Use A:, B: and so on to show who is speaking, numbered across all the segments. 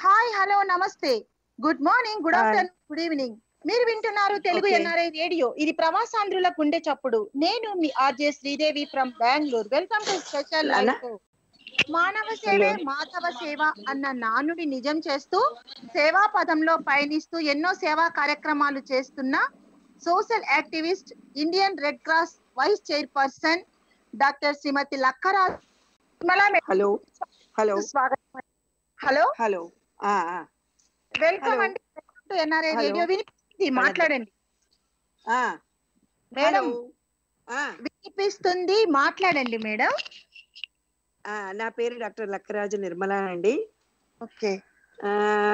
A: Hi hello నమస్తే good morning good
B: Hi.
A: Afternoon good evening మీరు వింటున్నారు తెలుగు
B: Okay.
A: ఎన్ఆర్ఐ రేడియో ఇది ప్రవాసాంధ్రుల గుండె చప్పుడు నేను మీ RJ Sridevi from Bengaluru welcome to special
B: Nana?
A: మానవ సేవే
B: Hello.
A: మాధవ సేవ అన్న నానుడి నిజం చేస్తూ సేవా పదంలో పయనిస్తూ ఎన్నో సేవా కార్యక్రమాలు చేస్తున్న social activist Indian red Cross vice chairperson doctor Shrimati Lakkara Nirmala madam
B: hello hello
A: స్వాగతం హలో
B: హలో ఆ, ఆ,
A: వెల్కమ్
B: Hello.
A: అండి టు ఎన్ఆర్ఐ
B: Hello.
A: రేడియో వినిపిస్తుంది మాట్లాడండి
B: ఆ,
A: మేడం
B: హలో. ఆ,
A: వినిపిస్తుంది మాట్లాడండి మేడం
B: ఆ, నా పేరు డాక్టర్ లక్కరాజు నిర్మల అండి
A: ఓకే
B: ఆ,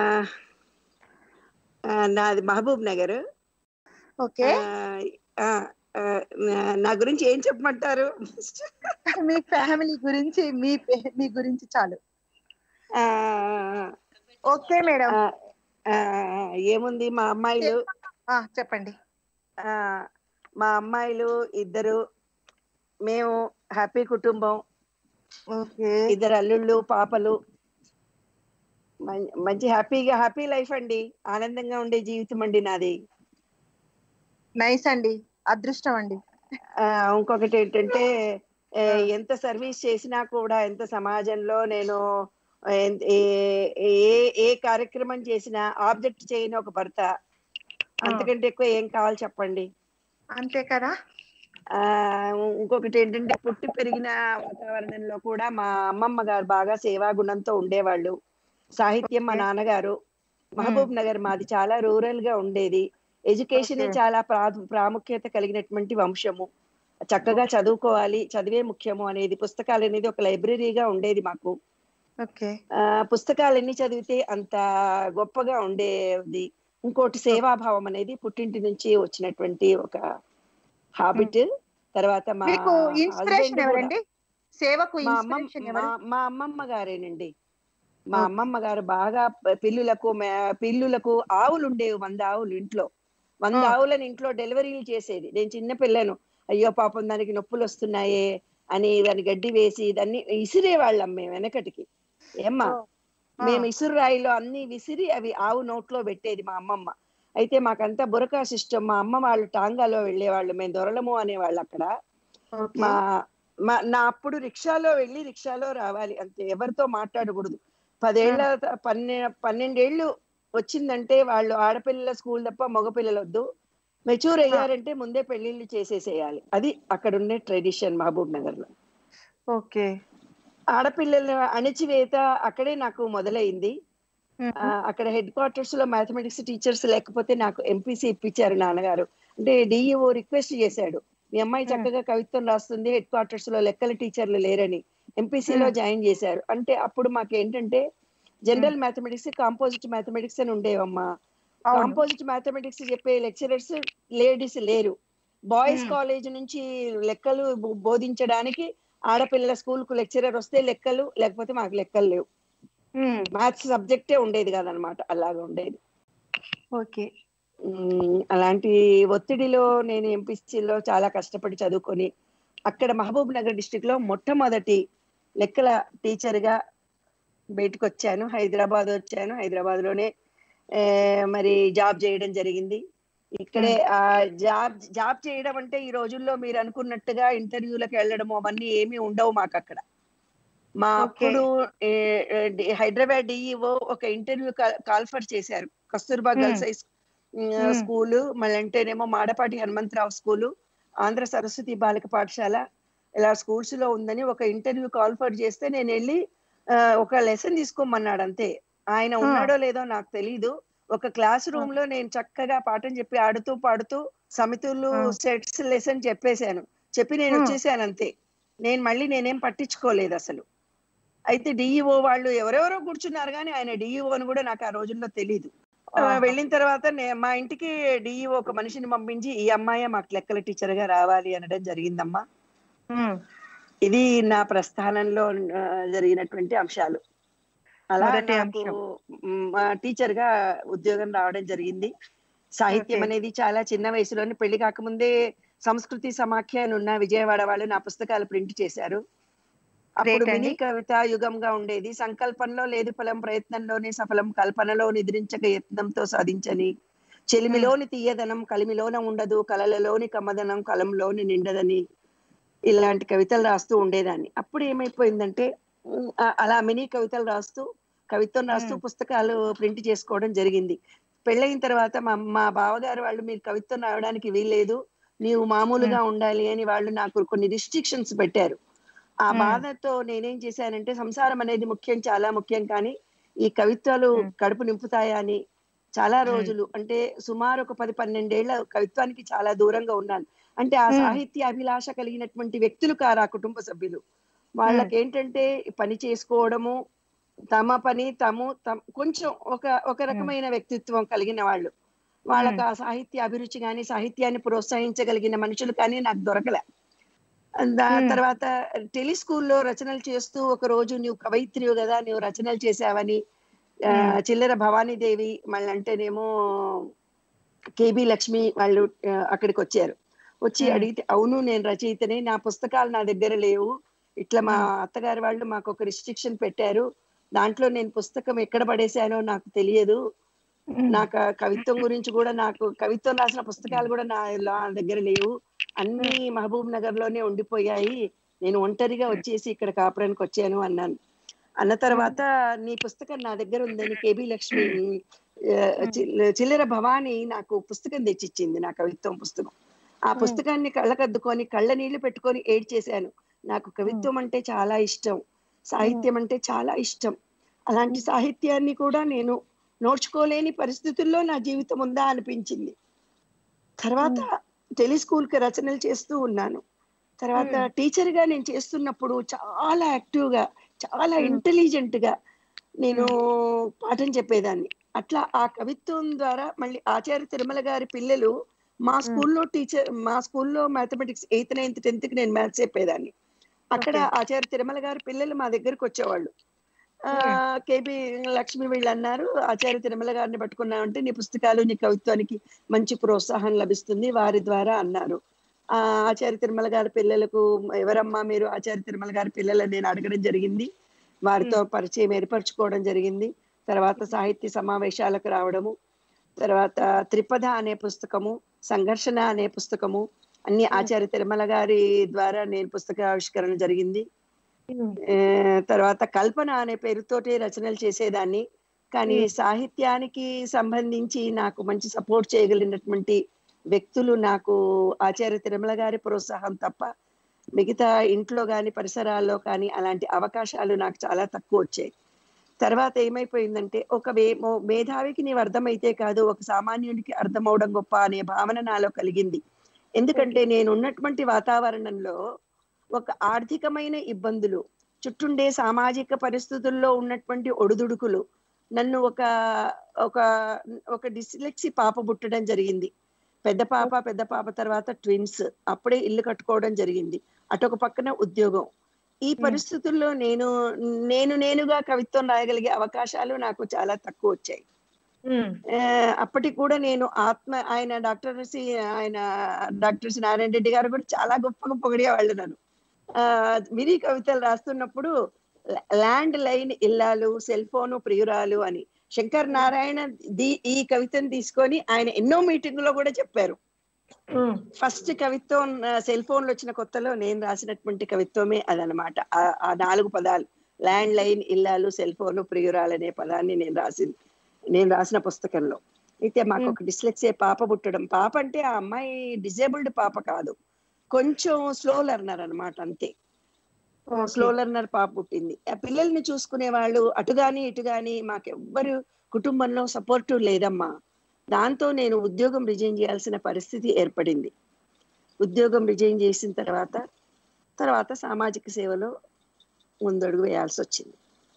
B: ఆ, నాది మహబూబ్ నగర్
A: ఓకే
B: ఆ, ఆ, ఆ, నా- నా గురించి ఏం చెప్పమంటారు
A: మీ ఫ్యామిలీ గురించి మీ పే- మీ గురించి చాలు
B: ఆ,
A: ఓకే మేడం
B: ఆ, ఆ, ఏముంది మా అమ్మాయిలు
A: ఆ, చెప్పండి
B: ఆ, మా అమ్మాయిలు ఇద్దరు మేము హ్యాపీ కుటుంబం
A: ఓకే
B: ఇద్దరు అల్లుళ్ళు పాపలు మం- మంచి హ్యాపీగా హ్యాపీ లైఫ్ అండి ఆనందంగా ఉండే జీవితం అండి నాది
A: నైస్ అండి అదృష్టం అండి
B: ఆ, ఇంకొకటి ఏంటంటే ఏ, ఎంత సర్వీస్ చేసినా కూడా ఎంత సమాజంలో నేను ఎన్- ఏ- ఏ ఏ కార్యక్రమం చేసినా ఆబ్జెక్ట్ చేయని ఒక భర్త అంతకంటే ఎక్కువ ఏం కావాలి చెప్పండి
A: అంతే కదా
B: ఆ ఇంకొకటి ఏంటంటే పుట్టి పెరిగిన వాతావరణంలో కూడా మా అమ్మమ్మ గారు బాగా సేవా గుణంతో ఉండేవాళ్ళు సాహిత్యం మా
A: Okay.
B: నాన్నగారు మహబూబ్ నగర్ మాది చాలా రూరల్ గా ఉండేది ఎడ్యుకేషన్
A: Okay.
B: చాలా ప్రా- ప్రాముఖ్యత కలిగినటువంటి వంశము చక్కగా చదువుకోవాలి చదివే ముఖ్యము అనేది పుస్తకాలు అనేది ఒక లైబ్రరీగా ఉండేది మాకు
A: ఓకే
B: ఆ పుస్తకాలు ఎన్ని చదివితే అంత గొప్పగా ఉండేది ఇంకోటి సేవాభావం అనేది పుట్టింటి నుంచి వచ్చినటువంటి ఒక హాబిట్ తర్వాత మా
A: మీకు
B: husband
A: ఇన్స్పిరేషన్
B: కూడా-
A: ఎవరండి సేవకు
B: మా
A: ఇన్స్పిరేషన్
B: అమ్మమ్మ
A: ఎవరు
B: మా- మా అమ్మమ్మ గారేనండి మా
A: Okay.
B: అమ్మమ్మ గారు బాగా ప- పిల్లులకు మే- పిల్లులకు ఆవులు ఉండేవి వంద ఆవులు ఇంట్లో వంద
A: ఆ.
B: ఆవులను ఇంట్లో డెలివరీలు చేసేది నేను చిన్న పిల్లను అయ్యో పాపం దానికి నొప్పులు వస్తున్నాయే అని దాన్ని గడ్డి వేసి దాన్ని విసిరేవాళ్ళం మేము వెనకటికి ఏమ్మా
A: ఆ.
B: మేము ఇసురు రాయిలో అన్ని విసిరి అవి ఆవు నోట్లో పెట్టేది మా అమ్మమ్మ అయితే మాకంతా బురకా సిస్టమ్ మా అమ్మ వాళ్ళు టాంగాలో వెళ్ళేవాళ్ళు మేము దొరలము అనేవాళ్ళు అక్కడ
A: ఓకే
B: మా మా నా అప్పుడు రిక్షాలో వెళ్ళి రిక్షాలో రావాలి అంతే ఎవరితో మాట్లాడకూడదు పదేళ్ల త- పన్నె పన్నెండేళ్ళు వచ్చిందంటే వాళ్ళు ఆడపిల్లల స్కూల్ తప్ప మగపిల్లలు వద్దు మెచ్యూర్ అయ్యారంటే ముందే పెళ్లిళ్ళు చేసేసేయాలి అది అక్కడ ఉండే ట్రెడిషన్ మహబూబ్ నగర్ లో
A: ఓకే
B: ఆడపిల్లల అణచివేత అక్కడే నాకు మొదలైంది ఆ, అక్కడ హెడ్ క్వార్టర్స్ లో మ్యాథమెటిక్స్ టీచర్స్ లేకపోతే నాకు ఎంపీసీ ఇప్పించారు నాన్నగారు అంటే డిఈఓ రిక్వెస్ట్ చేశాడు మీ అమ్మాయి చక్కగా కవిత్వం రాస్తుంది హెడ్ క్వార్టర్స్ లో లెక్కల టీచర్లు లేరని ఎంపీసీ లో
A: Hmm.
B: జాయిన్ చేశారు అంటే అప్పుడు మాకు ఏంటంటే జనరల్ మ్యాథమెటిక్స్ కాంపోజిట్ మ్యాథమెటిక్స్ అని ఉండేవమ్మా
A: అవును
B: కాంపోజిట్ మ్యాథమెటిక్స్ చెప్పే లెక్చరర్స్ లేడీస్ లేరు బాయ్స్
A: Hmm.
B: కాలేజ్ నుంచి లెక్కలు బో- బోధించడానికి ఆడపిల్లల స్కూల్ కు లెక్చరర్ వస్తే లెక్కలు లేకపోతే మాకు లెక్కలు లేవు
A: ఉమ్,
B: మ్యాథ్స్ సబ్జెక్టే ఉండేది కాదనమాట అలాగా ఉండేది
A: ఓకే
B: ఉమ్, అలాంటి ఒత్తిడిలో నేను ఎంపీసీలో చాలా కష్టపడి చదువుకొని అక్కడ మహబూబ్ నగర్ డిస్టిక్ లో మొట్టమొదటి లెక్కల టీచర్ గా బయటకు వచ్చాను హైదరాబాద్ వచ్చాను హైదరాబాద్ లోనే ఏ, మరి జాబ్ చేయడం జరిగింది ఇక్కడే ఆ జాబ్ జాబ్ చేయడం అంటే ఈ రోజుల్లో మీరు అనుకున్నట్టుగా ఇంటర్వ్యూలకు వెళ్ళడం అవన్నీ ఏమీ ఉండవు మాకు అక్కడ మా
A: Okay.
B: అప్పుడు ఏ, ఏ, డి- హైదరాబాద్ డిఈఓ ఒక ఇంటర్వ్యూ కాల్ఫర్ చేశారు Kasturba
A: Hmm.
B: Girls high
A: Hmm.
B: School మళ్ళీ అంటేనేమో మాడపాటి హనుమంతరావు స్కూలు ఆంధ్ర సరస్వతి బాలిక పాఠశాల ఇలా స్కూల్స్ లో ఉందని ఒక ఇంటర్వ్యూ కాల్ఫర్ చేస్తే నేను వెళ్ళి ఆ, ఒక లెసన్ తీసుకోమన్నాడు అంతే ఆయన
A: Hmm.
B: ఉన్నాడో లేదో నాకు తెలీదు ఒక క్లాస్ రూమ్ లో నేను చక్కగా పాఠం చెప్పి ఆడుతూ పాడుతూ సమితులు
A: Hmm.
B: సెట్స్ లెసన్ చెప్పేశాను చెప్పి నేను
A: Hmm.
B: వచ్చేసాను అంతే నేను మళ్ళీ నేనేం పట్టించుకోలేదు అసలు అయితే డిఈఓ వాళ్ళు ఎవరెవరో కూర్చున్నారు కానీ ఆయన డిఈఓ అని కూడా నాకు ఆ రోజుల్లో తెలియదు ఆ,
A: ఆహా.
B: వెళ్ళిన తర్వాత నే- మా ఇంటికి డిఈఓ ఒక మనిషిని పంపించి ఈ అమ్మాయి మాకు లెక్కల టీచర్ గా రావాలి అనడం జరిగిందమ్మా
A: ఉమ్,
B: ఇది నా ప్రస్థానంలో ఆ, జరిగినటువంటి అంశాలు అలా
A: మొదటి
B: నాకు
A: అంశం.
B: టీచర్ గా ఉద్యోగం రావడం జరిగింది సాహిత్యం
A: Okay.
B: అనేది చాలా చిన్న వయసులోనే పెళ్లి కాకముందే సంస్కృతి సమాఖ్య అని ఉన్న విజయవాడ వాళ్ళు నా పుస్తకాలు ప్రింట్ చేశారు అప్పుడు
A: Great
B: మినీ
A: అండి.
B: కవిత యుగంగా ఉండేది సంకల్పంలో లేదు ఫలం ప్రయత్నంలోనే సఫలం కల్పనలో నిద్రించక యత్నంతో సాధించని చెలిమిలోని తీయదనం కలిమిలోన ఉండదు కలలలోని కమ్మదనం కలంలోని నిండదని ఇలాంటి కవితలు రాస్తూ ఉండేదాన్ని అప్పుడు ఏమైపోయిందంటే ఉమ్, ఆ- అలా మినీ కవితలు రాస్తూ కవిత్వం రాస్తూ
A: మ్మ్.
B: పుస్తకాలు ప్రింట్ చేసుకోవడం జరిగింది పెళ్ళయిన తర్వాత మా మా బావగారు వాళ్ళు మీరు కవిత్వం రాయడానికి వీల్లేదు నీవు మామూలుగా ఉండాలి అని వాళ్ళు నాకు కొన్ని రిస్ట్రిక్షన్స్ పెట్టారు ఆ
A: మ్మ్.
B: బాధతో నేనేం చేశానంటే సంసారం అనేది ముఖ్యం చాలా ముఖ్యం కానీ ఈ కవిత్వాలు
A: మ్మ్.
B: కడుపు నింపుతాయా అని చాలా
A: మ్మ్.
B: రోజులు అంటే సుమారు ఒక పది పన్నెండేళ్ల కవిత్వానికి చాలా దూరంగా ఉన్నాను అంటే ఆ
A: మ్మ్.
B: సాహిత్య అభిలాష కలిగినటువంటి వ్యక్తులు కారు ఆ కుటుంబ సభ్యులు వాళ్ళకి ఏంటంటే పని చేసుకోవడము తమ పని తాము తమ కొంచెం ఒక ఒక రకమైన వ్యక్తిత్వం కలిగిన వాళ్ళు వాళ్ళకి ఆ సాహిత్య అభిరుచి కానీ సాహిత్యాన్ని ప్రోత్సహించగలిగిన మనుషులు కానీ నాకు దొరకలే దా-
A: మ్మ్.
B: తర్వాత టెలి స్కూల్లో రచనలు చేస్తూ ఒక రోజు నువ్వు కవయిత్రివు కదా నువ్వు రచనలు చేసావని ఆ,
A: మ్మ్.
B: చిల్లర భవానీదేవి మళ్ళీ అంటేనేమో కేబి లక్ష్మి వాళ్ళు ఆ, అక్కడికి వచ్చారు వచ్చి
A: మ్మ్.
B: అడిగితే అవును నేను రచయితని నా పుస్తకాలు నా దగ్గర లేవు ఇట్లా మా
A: మ్మ్.
B: అత్తగారు వాళ్ళు మాకు ఒక రిస్ట్రిక్షన్ పెట్టారు దాంట్లో నేను పుస్తకం ఎక్కడ పడేశానో నాకు తెలియదు నాకు ఆ కవిత్వం గురించి కూడా నాకు కవిత్వం రాసిన పుస్తకాలు కూడా నా నా దగ్గర లేవు అన్ని మహబూబ్ నగర్ లోనే ఉండిపోయాయి నేను ఒంటరిగా వచ్చేసి ఇక్కడ కాపురానికి వచ్చాను అన్నాను అన్న తర్వాత నీ పుస్తకం నా దగ్గర ఉందని కేబి లక్ష్మి ఆ, చిల్ల- చిల్లర భవాని నాకు పుస్తకం తెచ్చిచ్చింది నా కవిత్వం పుస్తకం ఆ పుస్తకాన్ని కళ్ళకద్దుకొని కళ్ళ నీళ్లు పెట్టుకొని ఏడ్చేశాను నాకు కవిత్వం అంటే చాలా ఇష్టం సాహిత్యం అంటే చాలా ఇష్టం అలాంటి సాహిత్యాన్ని కూడా నేను నోడ్చుకోలేని పరిస్థితుల్లో నా జీవితం ఉందా అనిపించింది తర్వాత టెలి స్కూల్ కి రచనలు చేస్తూ ఉన్నాను తర్వాత
A: మ్మ్.
B: టీచర్ గా నేను చేస్తున్నప్పుడు చాలా యాక్టివ్ గా చాలా
A: మ్మ్.
B: ఇంటెలిజెంట్ గా నేను పాఠం చెప్పేదాన్ని అట్లా ఆ కవిత్వం ద్వారా మళ్ళీ ఆచార్య తిరుమల గారి పిల్లలు మా స్కూల్లో టీచర్ మా స్కూల్లో మ్యాథమెటిక్స్ ఎయిత్ నైన్త్ టెన్త్ కి నేను మ్యాథ్స్ చెప్పేదాన్ని అక్కడ
A: Okay.
B: ఆచార్య తిరుమల గారి పిల్లలు మా దగ్గరికి వచ్చేవాళ్ళు ఆ, కేబి లక్ష్మి వీళ్ళు అన్నారు ఆచార్య తిరుమల గారిని పట్టుకున్నామంటే నీ పుస్తకాలు నీ కవిత్వానికి మంచి ప్రోత్సాహం లభిస్తుంది వారి ద్వారా అన్నారు ఆ ఆచార్య తిరుమల గారి పిల్లలకు ఎవరమ్మా మీరు ఆచార్య తిరుమల గారి పిల్లలని నేను అడగడం జరిగింది వారితో పరిచయం ఏర్పరచుకోవడం జరిగింది తర్వాత సాహిత్య సమావేశాలకు రావడము తర్వాత త్రిపద అనే పుస్తకము సంఘర్షణ అనే పుస్తకము అన్ని ఆచార్య తిరుమల గారి ద్వారా నేను పుస్తక ఆవిష్కరణ జరిగింది ఆ, తర్వాత కల్పన అనే పేరుతోటి రచనలు చేసేదాన్ని కానీ
A: Hmm.
B: సాహిత్యానికి సంబంధించి నాకు మంచి సపోర్ట్ చేయగలిగినటువంటి వ్యక్తులు నాకు ఆచార్య తిరుమల గారి ప్రోత్సాహం తప్ప మిగతా ఇంట్లో కానీ పరిసరాల్లో కానీ అలాంటి అవకాశాలు నాకు చాలా తక్కువ వచ్చాయి తర్వాత ఏమైపోయిందంటే ఒక వే- మో- మేధావికి నీవు అర్థమైతే కాదు ఒక సామాన్యుడికి అర్థమవడం గొప్ప అనే భావన నాలో కలిగింది ఎందుకంటే నేను ఉన్నటువంటి వాతావరణంలో ఒక ఆర్థికమైన ఇబ్బందులు చుట్టుండే సామాజిక పరిస్థితుల్లో ఉన్నటువంటి ఒడిదుడుకులు నన్ను ఒక ఒక ఒక డిస్లెక్సీ పాప పుట్టడం జరిగింది పెద్ద పాప పెద్ద పాప తర్వాత ట్విన్స్ అప్పుడే ఇల్లు కట్టుకోవడం జరిగింది అటొక పక్కన ఉద్యోగం ఈ పరిస్థితుల్లో నేను నేను నేనుగా కవిత్వం రాయగలిగే అవకాశాలు నాకు చాలా తక్కువ వచ్చాయి ఆ, అప్పటికి కూడా నేను ఆత్మ ఆయన డాక్టర్ సి ఆయన డాక్టర్ సి నారాయణ రెడ్డి గారు కూడా చాలా గొప్పగా పొగిడేవాళ్ళు నన్ను ఆ, మినీ కవితలు రాస్తున్నప్పుడు ల్యాండ్ లైన్ ఇల్లాలు సెల్ ఫోను ప్రియురాలు అని శంకర్ నారాయణ ది ఈ కవితను తీసుకొని ఆయన ఎన్నో మీటింగ్ లో కూడా చెప్పారు ఫస్ట్ కవిత్వం సెల్ ఫోన్ లో వచ్చిన కొత్తలో నేను రాసినటువంటి కవిత్వమే అదనమాట ఆ- ఆ నాలుగు పదాలు ల్యాండ్ లైన్ ఇల్లాలు సెల్ ఫోన్ ప్రియురాలు అనే పదాన్ని నేను రాసింది నేను రాసిన పుస్తకంలో అయితే మాకు ఒక డిస్లెక్సే పాప పుట్టడం పాప అంటే ఆ అమ్మాయి డిజేబుల్డ్ పాప కాదు కొంచెం స్లో లెర్నర్ అన్నమాట అంతే స్లో లెర్నర్ పాప పుట్టింది ఆ పిల్లల్ని చూసుకునే వాళ్ళు అటు గాని ఇటు గాని మాకెవ్వరు కుటుంబంలో సపోర్టు లేదమ్మా దాంతో నేను ఉద్యోగం రిజైన్ చేయాల్సిన పరిస్థితి ఏర్పడింది ఉద్యోగం రిజైన్ చేసిన తర్వాత తర్వాత సామాజిక సేవలో ముందడుగు వేయాల్సి వచ్చింది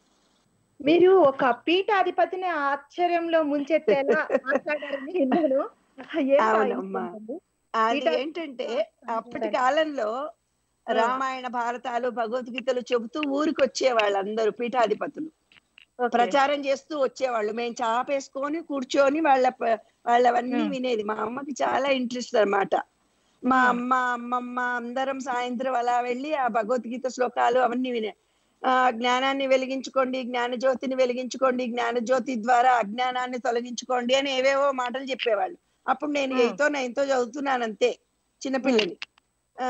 A: మీరు ఒక పీఠాధిపతిని ఆశ్చర్యంలో ముంచెత్తేలా మాట్లాడారని విన్నాను ఏం
B: అవునమ్మా.
A: సాగించండి?
B: అది
A: పీఠ-
B: ఏంటంటే అప్పటి కాలంలో రామాయణ భారతాలు భగవద్గీతలు చెబుతూ ఊరికి వచ్చే వాళ్ళందరూ పీఠాధిపతులు
A: ఓకే.
B: ప్రచారం చేస్తూ వచ్చేవాళ్ళు మేము చాపేసుకొని కూర్చొని వాళ్ళ ప- వాళ్ళవన్నీ
A: Hmm.
B: వినేది మా అమ్మకి చాలా ఇంట్రెస్ట్ అన్నమాట మా
A: Hmm.
B: అమ్మ అమ్మమ్మ అందరం సాయంత్రం అలా వెళ్ళి ఆ భగవద్గీత శ్లోకాలు అవన్నీ వినే ఆ జ్ఞానాన్ని వెలిగించుకోండి జ్ఞాన జ్యోతిని వెలిగించుకోండి జ్ఞాన జ్యోతి ద్వారా అజ్ఞానాన్ని తొలగించుకోండి అని ఏవేవో మాటలు చెప్పేవాళ్ళు అప్పుడు నేను
A: Hmm.
B: ఎయితో నైన్తో చదువుతున్నాను అంతే చిన్నపిల్లని ఆ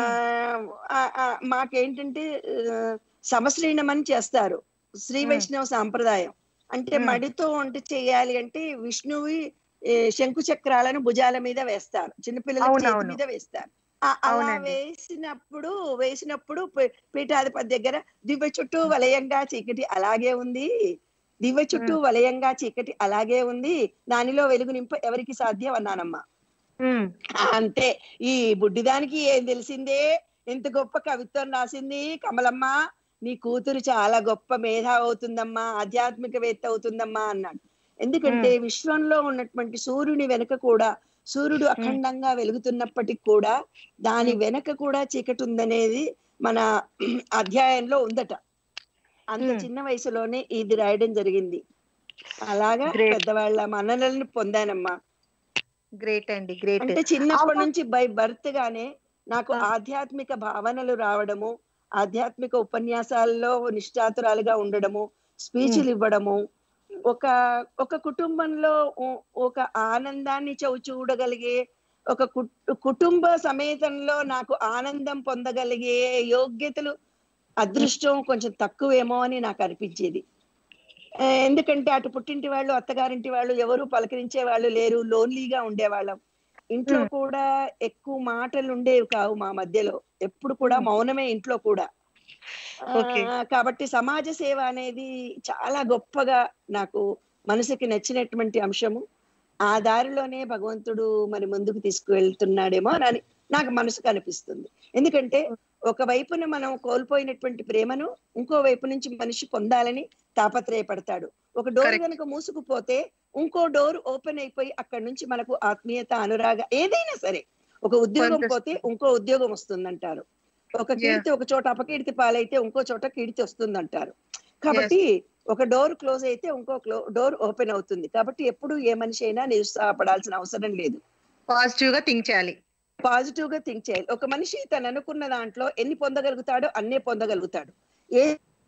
B: ఆ- ఆ, మాకేంటంటే ఆ, సమశ్రీణమని చేస్తారు శ్రీ
A: Hmm.
B: వైష్ణవ సాంప్రదాయం అంటే
A: Hmm.
B: మడితో వంట చేయాలి అంటే విష్ణువి ఏ, శంకు చక్రాలను భుజాల మీద వేస్తారు చిన్నపిల్లల చేతి
A: అవునవును.
B: మీద వేస్తారు ఆ- అలా
A: అవునండి.
B: వేసినప్పుడు వేసినప్పుడు పీ- పీఠాధిపతి దగ్గర దివ్య చుట్టూ వలయంగా చీకటి అలాగే ఉంది దివ్య చుట్టూ వలయంగా చీకటి అలాగే ఉంది దానిలో వెలుగు నింప ఎవరికి సాధ్యం అన్నానమ్మా
A: ఉమ్,
B: అంతే ఈ బుడ్డిదానికి ఏం తెలిసిందే ఎంత గొప్ప కవిత్వం రాసింది కమలమ్మ నీ కూతురు చాలా గొప్ప మేధా అవుతుందమ్మా ఆధ్యాత్మికవేత్త అవుతుందమ్మా అన్నాడు ఎందుకంటే విశ్వంలో ఉన్నటువంటి సూర్యుని వెనుక కూడా సూర్యుడు అఖండంగా వెలుగుతున్నప్పటికి కూడా దాని వెనక కూడా చీకటి ఉందనేది మన అధ్యాయంలో ఉందట అంత
A: Hmm.
B: చిన్న వయసులోనే ఇది రాయడం జరిగింది అలాగా
A: Great.
B: పెద్దవాళ్ళ మన్ననల్ని పొందానమ్మా
A: గ్రేట్ అండి గ్రేట్
B: అంటే చిన్నప్పటి
A: అవ్వ-
B: నుంచి బై బర్త్ గానే నాకు
A: ఆ.
B: ఆధ్యాత్మిక భావనలు రావడము ఆధ్యాత్మిక ఉపన్యాసాల్లో నిష్ఠాతురాలుగా ఉండడము స్పీచ్లు ఇవ్వడము ఒక ఒక కుటుంబంలో ఓ- ఒక ఆనందాన్ని చవి చూడగలిగే ఒక కుట్- కుటుంబ సమేతంలో నాకు ఆనందం పొందగలిగే యోగ్యతలు అదృష్టం కొంచెం తక్కువేమో అని నాకు అనిపించేది ఆ, ఎందుకంటే అటు పుట్టింటి వాళ్ళు అత్తగారింటి వాళ్ళు ఎవరు పలకరించే వాళ్ళు లేరు లోన్లీగా ఉండేవాళ్ళం ఇంట్లో
A: Hmm.
B: కూడా ఎక్కువ మాటలు ఉండేవి కావు మా మధ్యలో ఎప్పుడు కూడా
A: Hmm.
B: మౌనమే ఇంట్లో కూడా ఆ,
A: Okay.
B: కాబట్టి సమాజ సేవ అనేది చాలా గొప్పగా నాకు మనసుకి నచ్చినటువంటి అంశము ఆ దారిలోనే భగవంతుడు మరి ముందుకు తీసుకువెళ్తున్నాడేమో అని నాకు మనసుకు అనిపిస్తుంది ఎందుకంటే ఒక వైపున మనం కోల్పోయినటువంటి ప్రేమను ఇంకో వైపు నుంచి మనిషి పొందాలని తాపత్రయపడతాడు ఒక డోర్
A: Correct.
B: కనుక మూసుకుపోతే ఇంకో డోర్ ఓపెన్ అయిపోయి అక్కడి నుంచి మనకు ఆత్మీయత అనురాగ ఏదైనా సరే ఒక ఉద్యోగం
A: Fantastic.
B: పోతే ఇంకో ఉద్యోగం వస్తుందంటారు ఒక కీర్తి ఒక చోట అపకీర్తి పాలైతే ఇంకో చోట కీర్తి వస్తుందంటారు కాబట్టి ఒక డోర్ క్లోజ్ అయితే ఇంకో డోర్ ఓపెన్ అవుతుంది కాబట్టి ఎప్పుడు ఏ మనిషి అయినా నిరుత్సాహపడాల్సిన అవసరం లేదు
A: పాజిటివ్ గా థింక్ చేయాలి
B: పాజిటివ్ గా థింక్ చేయాలి ఒక మనిషి తను అనుకున్న దాంట్లో ఎన్ని పొందగలుగుతాడో అన్నే పొందగలుగుతాడు ఏ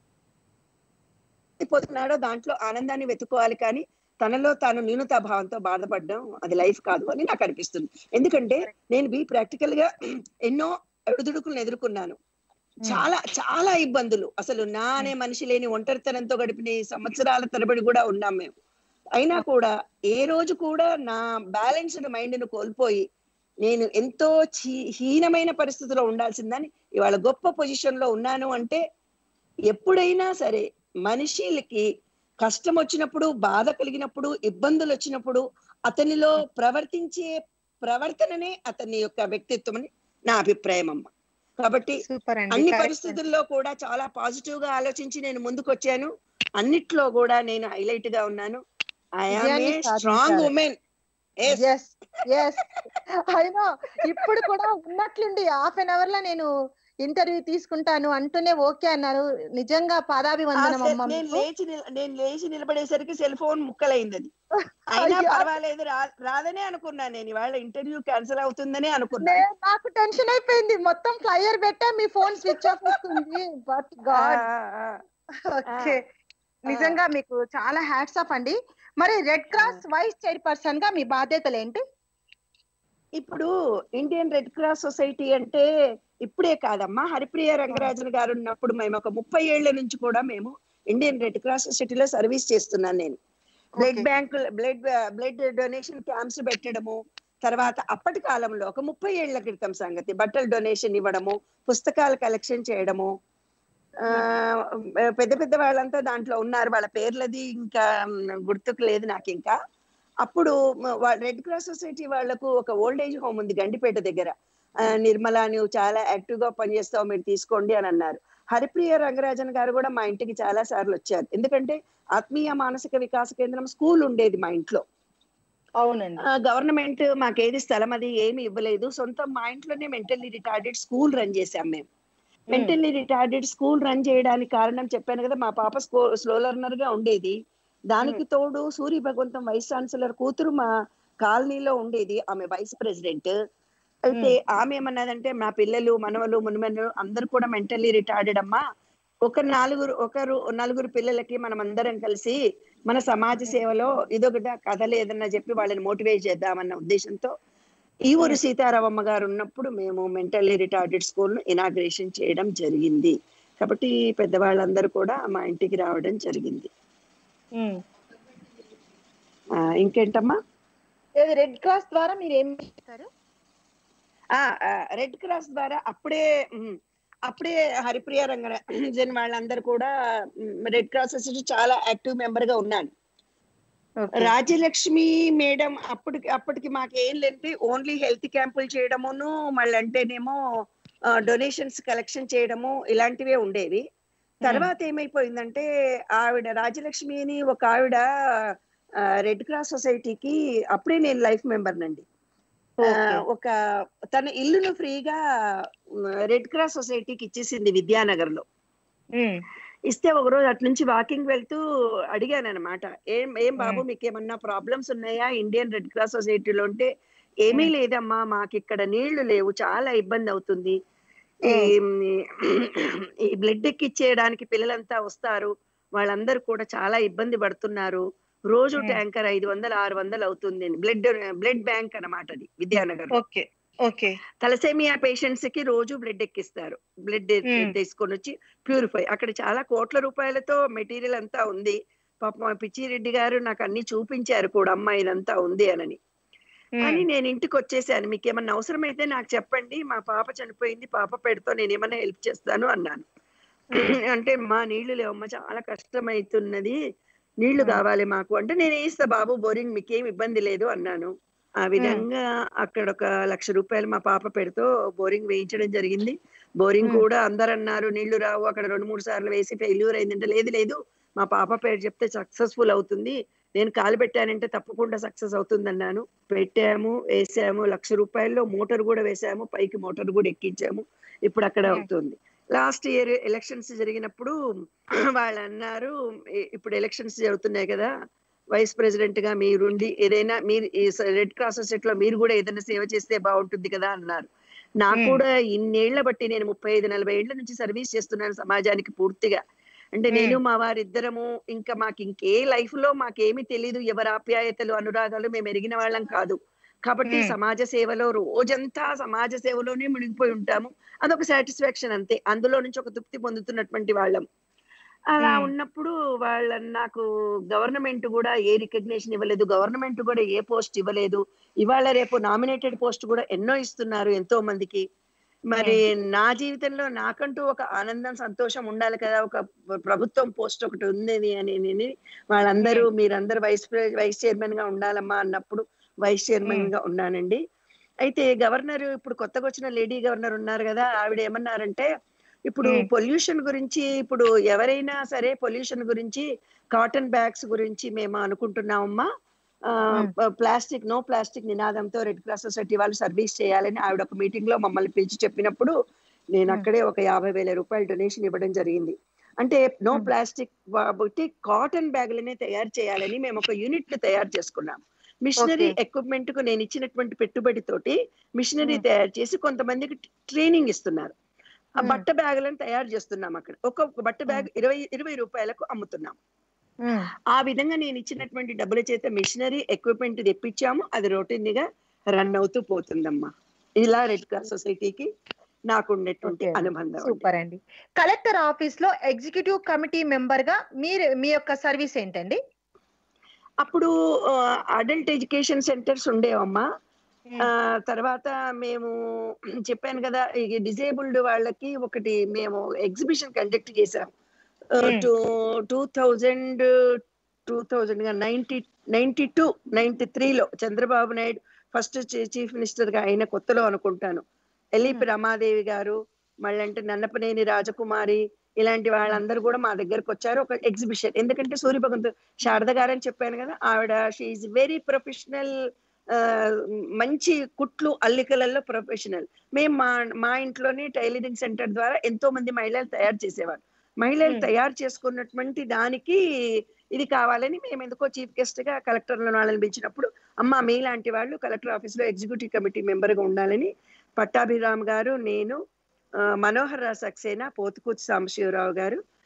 B: పొందుతున్నాడో దాంట్లో ఆనందాన్ని వెతుక్కోవాలి కానీ తనలో తాను న్యూనతా భావంతో బాధపడడం అది లైఫ్ కాదు అని నాకు అనిపిస్తుంది ఎందుకంటే నేను బి ప్రాక్టికల్ గా ఎన్నో ఎడుదుడుకులను ఎదుర్కొన్నాను చాలా చాలా ఇబ్బందులు అసలు నా అనే మనిషి లేని ఒంటరితనంతో గడిపిన ఈ సంవత్సరాల తరబడి కూడా ఉన్నాం మేము అయినా కూడా ఏ రోజు కూడా నా బ్యాలెన్స్డ్ మైండ్ ను కోల్పోయి నేను ఎంతో చీ- హీనమైన పరిస్థితిలో ఉండాల్సిందని ఇవాళ గొప్ప పొజిషన్ లో ఉన్నాను అంటే ఎప్పుడైనా సరే మనిషిలకి కష్టం వచ్చినప్పుడు బాధ కలిగినప్పుడు ఇబ్బందులు వచ్చినప్పుడు అతనిలో ప్రవర్తించే ప్రవర్తననే అతని యొక్క వ్యక్తిత్వం అని నా అభిప్రాయం అమ్మ కాబట్టి
A: సూపర్ అండి
B: అన్ని
A: correct.
B: పరిస్థితుల్లో కూడా చాలా పాజిటివ్ గా ఆలోచించి నేను ముందుకు వచ్చాను అన్నిట్లో కూడా నేను హైలైట్ గా ఉన్నాను ఐఎమ్ ఏ
A: విజయాన్ని
B: స్ట్రాంగ్
A: సాధించారు.
B: ఉమెన్
A: ఎస్ ఎస్ అయినా ఇప్పుడు కూడా ఉన్నట్లుండి హాఫ్ అన్ అవర్ లో నేను ఇంటర్వ్యూ తీసుకుంటాను అంటూనే ఓకే అన్నారు నిజంగా పాదాభివందనం అమ్మ
B: నేను
A: మీకు.
B: లేచి నిల- నేను లేచి నిలబడేసరికి సెల్ ఫోన్ ముక్కలైంది అది అయినా
A: అయ్యో.
B: పర్వాలేదు రా- రాదనే అనుకున్నాను నేను ఇవాళ ఇంటర్వ్యూ క్యాన్సిల్ అవుతుందనే అనుకున్నాను
A: నే- నాకు టెన్షన్ అయిపోయింది మొత్తం ఫ్లైయర్ పెట్టా మీ ఫోన్ స్విచ్ ఆఫ్ వస్తుంది బట్
B: ఆ,
A: గాడ్
B: ఆ, ఆ.
A: ఓకే నిజంగా మీకు చాలా హ్యాట్స్ ఆఫ్ అండి మరి రెడ్ క్రాస్ వైస్ చైర్పర్సన్ గా మీ బాధ్యతలు ఏంటి
B: ఇప్పుడు ఇండియన్ రెడ్ క్రాస్ సొసైటీ అంటే ఇప్పుడే కాదమ్మా హరిప్రియ రంగరాజన్ గారు ఉన్నప్పుడు మేము ఒక ముప్పై ఏళ్ల నుంచి కూడా మేము ఇండియన్ రెడ్ క్రాస్ సొసైటీలో సర్వీస్ చేస్తున్నాను నేను blood
A: Okay.
B: Bank blood blood donation camps పెట్టడము తర్వాత అప్పటి కాలంలో ఒక ముప్పై ఏళ్ల క్రితం సంగతి బట్టలు డొనేషన్ ఇవ్వడము పుస్తకాలు కలెక్షన్ చేయడము ఆ, పెద్ద పెద్ద వాళ్ళంతా దాంట్లో ఉన్నారు వాళ్ళ పేర్లది ఇంకా గుర్తుకు లేదు నాకు ఇంకా అప్పుడు రెడ్ క్రాస్ సొసైటీ వాళ్ళకు ఒక ఓల్డ్ ఏజ్ హోమ్ ఉంది గండిపేట దగ్గర ఆ, నిర్మల నువ్వు చాలా యాక్టివ్ గా పనిచేస్తావు మీరు తీసుకోండి అని అన్నారు హరిప్రియ రంగరాజన్ గారు కూడా మా ఇంటికి చాలా సార్లు వచ్చారు ఎందుకంటే ఆత్మీయ మానసిక వికాస కేంద్రం స్కూల్ ఉండేది మా ఇంట్లో
A: అవునండి
B: గవర్నమెంట్ మాకేది స్థలం అది ఏమి ఇవ్వలేదు సొంతం మా ఇంట్లోనే మెంటల్లీ రిటార్డెడ్ స్కూల్ రన్ చేసాం మేము మెంటల్లీ రిటార్డెడ్ స్కూల్ రన్ చేయడానికి కారణం చెప్పాను కదా మా పాప స్లో లెర్నర్ గా ఉండేది దానికి తోడు సూర్య భగవంతం వైస్ ఛాన్సలర్ కూతురు మా కాలనీలో ఉండేది ఆమె వైస్ ప్రెసిడెంట్ అయితే ఆమె ఏమన్నదంటే మా పిల్లలు మనవలు మునిమనులు అందరు కూడా మెంటల్లీ రిటార్డెడ్ అమ్మా ఒక నాలుగురు ఒకరు నలుగురు పిల్లలకి మనం అందరం కలిసి మన సమాజ సేవలో ఇదొకటి కథలు ఏదన్నా చెప్పి వాళ్ళని మోటివేట్ చేద్దామన్న ఉద్దేశంతో ఈ ఊరు సీతారామమ్మ గారు ఉన్నప్పుడు మేము మెంటల్లీ రిటార్డెడ్ స్కూల్ ను ఇనాగ్రేషన్ చేయడం జరిగింది కాబట్టి పెద్దవాళ్ళందరూ కూడా మా ఇంటికి రావడం జరిగింది
A: ఉమ్.
B: ఆ, ఇంకేంటమ్మా
A: ఏది రెడ్ క్రాస్ ద్వారా మీరు ఏం చేస్తారు
B: ఆ రెడ్ క్రాస్ ద్వారా అప్పుడే ఉమ్, అప్పుడే హరిప్రియ రంగరాజన్ వాళ్ళందరూ కూడా రెడ్ క్రాస్ అసోసియేషన్ చాలా యాక్టివ్ మెంబర్ గా ఉన్నాను రాజ్యలక్ష్మి మేడం అప్పటికి అప్పటికి మాకు ఏం లేంటి ఓన్లీ హెల్త్ క్యాంపులు చేయడమును మళ్ళీ అంటేనేమో డొనేషన్స్ కలెక్షన్ చేయడము ఇలాంటివే ఉండేవి తర్వాత ఏమైపోయిందంటే ఆవిడ రాజలక్ష్మిని ఒక ఆవిడ రెడ్ క్రాస్ సొసైటీకి అప్పుడే నేను లైఫ్ మెంబర్ నండి ఆ, ఒక తన ఇల్లును ఫ్రీగా రెడ్ క్రాస్ సొసైటీకి ఇచ్చేసింది విద్యానగర్ లో ఇస్తే ఒక రోజు అటు నుంచి వాకింగ్ వెళ్తూ అడిగాను అనమాట ఏం ఏం బాబు మీకు ఏమన్నా ప్రాబ్లమ్స్ ఉన్నాయా ఇండియన్ రెడ్ క్రాస్ సొసైటీలో అంటే ఏమీ లేదమ్మా మాకు ఇక్కడ నీళ్లు లేవు చాలా ఇబ్బంది అవుతుంది ఈ- ఈ బ్లడ్ ఎక్కిచ్చేయడానికి పిల్లలంతా వస్తారు వాళ్ళందరూ కూడా చాలా ఇబ్బంది పడుతున్నారు రోజు
A: Hmm.
B: ట్యాంకర్ ఐదు వందలు ఆరు వందలు అవుతుంది బ్లడ్ బ్లడ్ బ్యాంక్ అన్నమాట అది Vidyanagar
A: okay okay
B: thalassaemia patients కి రోజు బ్లడ్ ఎక్కిస్తారు బ్లడ్
A: Hmm.
B: తీసుకొని వచ్చి ప్యూరిఫై అక్కడ చాలా కోట్ల రూపాయలతో మెటీరియల్ అంతా ఉంది పాపం ఆ పిచ్చిరెడ్డి గారు నాకు అన్ని చూపించారు కూడా అమ్మ ఇదంతా ఉంది అనని అని నేను ఇంటికి వచ్చేసాను మీకు ఏమన్నా అవసరమైతే నాకు చెప్పండి మా పాప చనిపోయింది పాప పెడితో నేను ఏమన్నా హెల్ప్ చేస్తాను అన్నాను అంటే మా నీళ్లు లేవమ్మా చాలా కష్టమైతున్నది నీళ్లు
A: Hmm.
B: కావాలి మాకు అంటే నేను వేస్తా బాబు బోరింగ్ మీకేం ఇబ్బంది లేదు అన్నాను ఆ విధంగా అక్కడ ఒక లక్ష రూపాయలు మా పాప పెడితో బోరింగ్ వేయించడం జరిగింది బోరింగ్
A: Hmm.
B: కూడా అందరు అన్నారు నీళ్లు రావు అక్కడ రెండు మూడు సార్లు వేసి ఫెయిల్యూర్ అయిందంటే లేదు లేదు మా పాప పేరు చెప్తే సక్సెస్ఫుల్ అవుతుంది నేను కాలు పెట్టానంటే తప్పకుండా సక్సెస్ అవుతుంది అన్నాను పెట్టాము వేసాము లక్ష రూపాయల్లో మోటార్ కూడా వేసాము పైకి మోటార్ కూడా ఎక్కించాము ఇప్పుడు అక్కడ
A: Hmm.
B: అవుతుంది లాస్ట్ ఇయర్ ఎలక్షన్స్ జరిగినప్పుడు వాళ్ళు అన్నారు "ఇ- ఇప్పుడు ఎలక్షన్స్ జరుగుతున్నాయి కదా వైస్ ప్రెసిడెంట్ గా మీరుండి ఏదైనా మీరు రెడ్ క్రాస్ సొసైటీ లో మీరు కూడా ఏదైనా సేవ చేస్తే బాగుంటుంది కదా అన్నారు నాకు
A: Hmm.
B: కూడా ఇన్నేళ్ల బట్టి నేను ముప్పై ఐదు నలభై ఏళ్ల నుంచి సర్వీస్ చేస్తున్నాను సమాజానికి పూర్తిగా అంటే
A: Hmm.
B: నేను మా వారిద్దరము ఇంకా మాకు ఇంకే లైఫ్ లో మాకేమీ తెలియదు ఎవరి ఆప్యాయతలు అనురాగాలు మేము ఎరిగిన వాళ్ళం కాదు కాబట్టి
A: Hmm.
B: సమాజ సేవలో రోజంతా సమాజ సేవలోనే మునిగిపోయి ఉంటాము అదొక సాటిస్ఫాక్షన్ అంతే అందులో నుంచి ఒక తృప్తి పొందుతున్నటువంటి వాళ్ళం అలా
A: Hmm.
B: ఉన్నప్పుడు వాళ్ళ నాకు గవర్నమెంట్ కూడా ఏ రికగ్నేషన్ ఇవ్వలేదు గవర్నమెంట్ కూడా ఏ పోస్ట్ ఇవ్వలేదు ఇవాళ రేపు నామినేటెడ్ పోస్ట్ కూడా ఎన్నో ఇస్తున్నారు ఎంతో మందికి మరి నా జీవితంలో నాకంటూ ఒక ఆనందం సంతోషం ఉండాలి కదా ఒక ప్రభుత్వం పోస్ట్ ఒకటి ఉంది అని అని వాళ్ళందరూ మీరందరూ వైస్ ప్రె- వైస్ చైర్మన్ గా ఉండాలమ్మా అన్నప్పుడు వైస్ చైర్మన్ గా ఉన్నానండి అయితే గవర్నర్ ఇప్పుడు కొత్తగా వచ్చిన లేడీ గవర్నర్ ఉన్నారు కదా ఆవిడ ఏమన్నారంటే ఇప్పుడు
A: Hmm.
B: పొల్యూషన్ గురించి ఇప్పుడు ఎవరైనా సరే పొల్యూషన్ గురించి కాటన్ బ్యాగ్స్ గురించి మేము అనుకుంటున్నామమ్మా
A: Hmm.
B: ప్లాస్టిక్ నో ప్లాస్టిక్ నినాదంతో రెడ్ క్రాస్ సొసైటీ వాళ్ళు సర్వీస్ చేయాలని ఆవిడ ఒక మీటింగ్ లో మమ్మల్ని పిలిచి చెప్పినప్పుడు నేను
A: Hmm.
B: అక్కడే ఒక యాభై వేల రూపాయలు డొనేషన్ ఇవ్వడం జరిగింది అంటే నో
A: Hmm.
B: ప్లాస్టిక్ బట్టి కాటన్ బ్యాగులనే తయారు చేయాలని మేము ఒక యూనిట్ ని తయారు చేసుకున్నాం మిషనరీ
A: Okay.
B: ఎక్విప్మెంట్ కు నేను ఇచ్చినటువంటి పెట్టుబడి తోటి మిషనరీ
A: Hmm.
B: తయారు చేసి కొంతమందికి ట్రైనింగ్ ఇస్తున్నారు ఆ
A: Hmm.
B: బట్ట బ్యాగులను తయారు చేస్తున్నాం అక్కడ ఒక్కొక్క బట్ట బ్యాగ్ ఇరవై ఇరవై రూపాయలకు అమ్ముతున్నాం ఆ విధంగా నేను ఇచ్చినటువంటి డబ్బుల చేత మిషనరీ ఎక్విప్మెంట్ తెప్పించాము అది రొటీన్ గా రన్ అవుతూ పోతుందమ్మా ఇలా రెడ్ క్రాస్ సొసైటీకి నాకు ఉండేటువంటి
A: Okay.
B: అనుబంధం అండి.
A: సూపర్ అండి కలెక్టర్ ఆఫీస్ లో ఎగ్జిక్యూటివ్ కమిటీ మెంబర్ గా మీరు మీ యొక్క సర్వీస్ ఏంటండి
B: అప్పుడు అడల్ట్ ఎడ్యుకేషన్ సెంటర్స్ ఉండేవమ్మా ఆ, తర్వాత మేము చెప్పాను కదా ఈ డిజేబుల్డ్ వాళ్ళకి ఒకటి మేము ఎగ్జిబిషన్ కండక్ట్ చేసాం
A: Hmm.
B: Two two thousand two thousand ninety ninety two ninety త్రీలో Chandrababu Naidu first chief minister గా అయిన కొత్తలో అనుకుంటాను ఎల్లిపి రమాదేవి గారు మళ్ళీ అంటే నన్నపనేని రాజకుమారి ఇలాంటి వాళ్ళందరూ కూడా మా దగ్గరకు వచ్చారు ఒక ఎగ్జిబిషన్ ఎందుకంటే సూర్యభగంతు శారద గారు అని చెప్పాను కదా ఆవిడ షీఈ్ వెరీ ప్రొఫెషనల్ మంచి కుట్లు అల్లికలలో ప్రొఫెషనల్ మేము మా మా ఇంట్లోనే టైలరింగ్ సెంటర్ ద్వారా ఎంతో మంది మహిళలు తయారు చేసేవారు మహిళలు
A: Hmm.
B: తయారు చేసుకున్నటువంటి దానికి ఇది కావాలని మేము ఎందుకో చీఫ్ గెస్ట్ గా కలెక్టర్ వాళ్ళని పిలిచినప్పుడు అమ్మ మీలాంటి వాళ్ళు కలెక్టర్ ఆఫీస్ లో ఎగ్జిక్యూటివ్ కమిటీ మెంబర్ గా ఉండాలని పట్టాభిరామ్ గారు నేను ఆ, మనోహర్ రావు సక్సేనా పోతుకూచి సాంబశివరావు గారు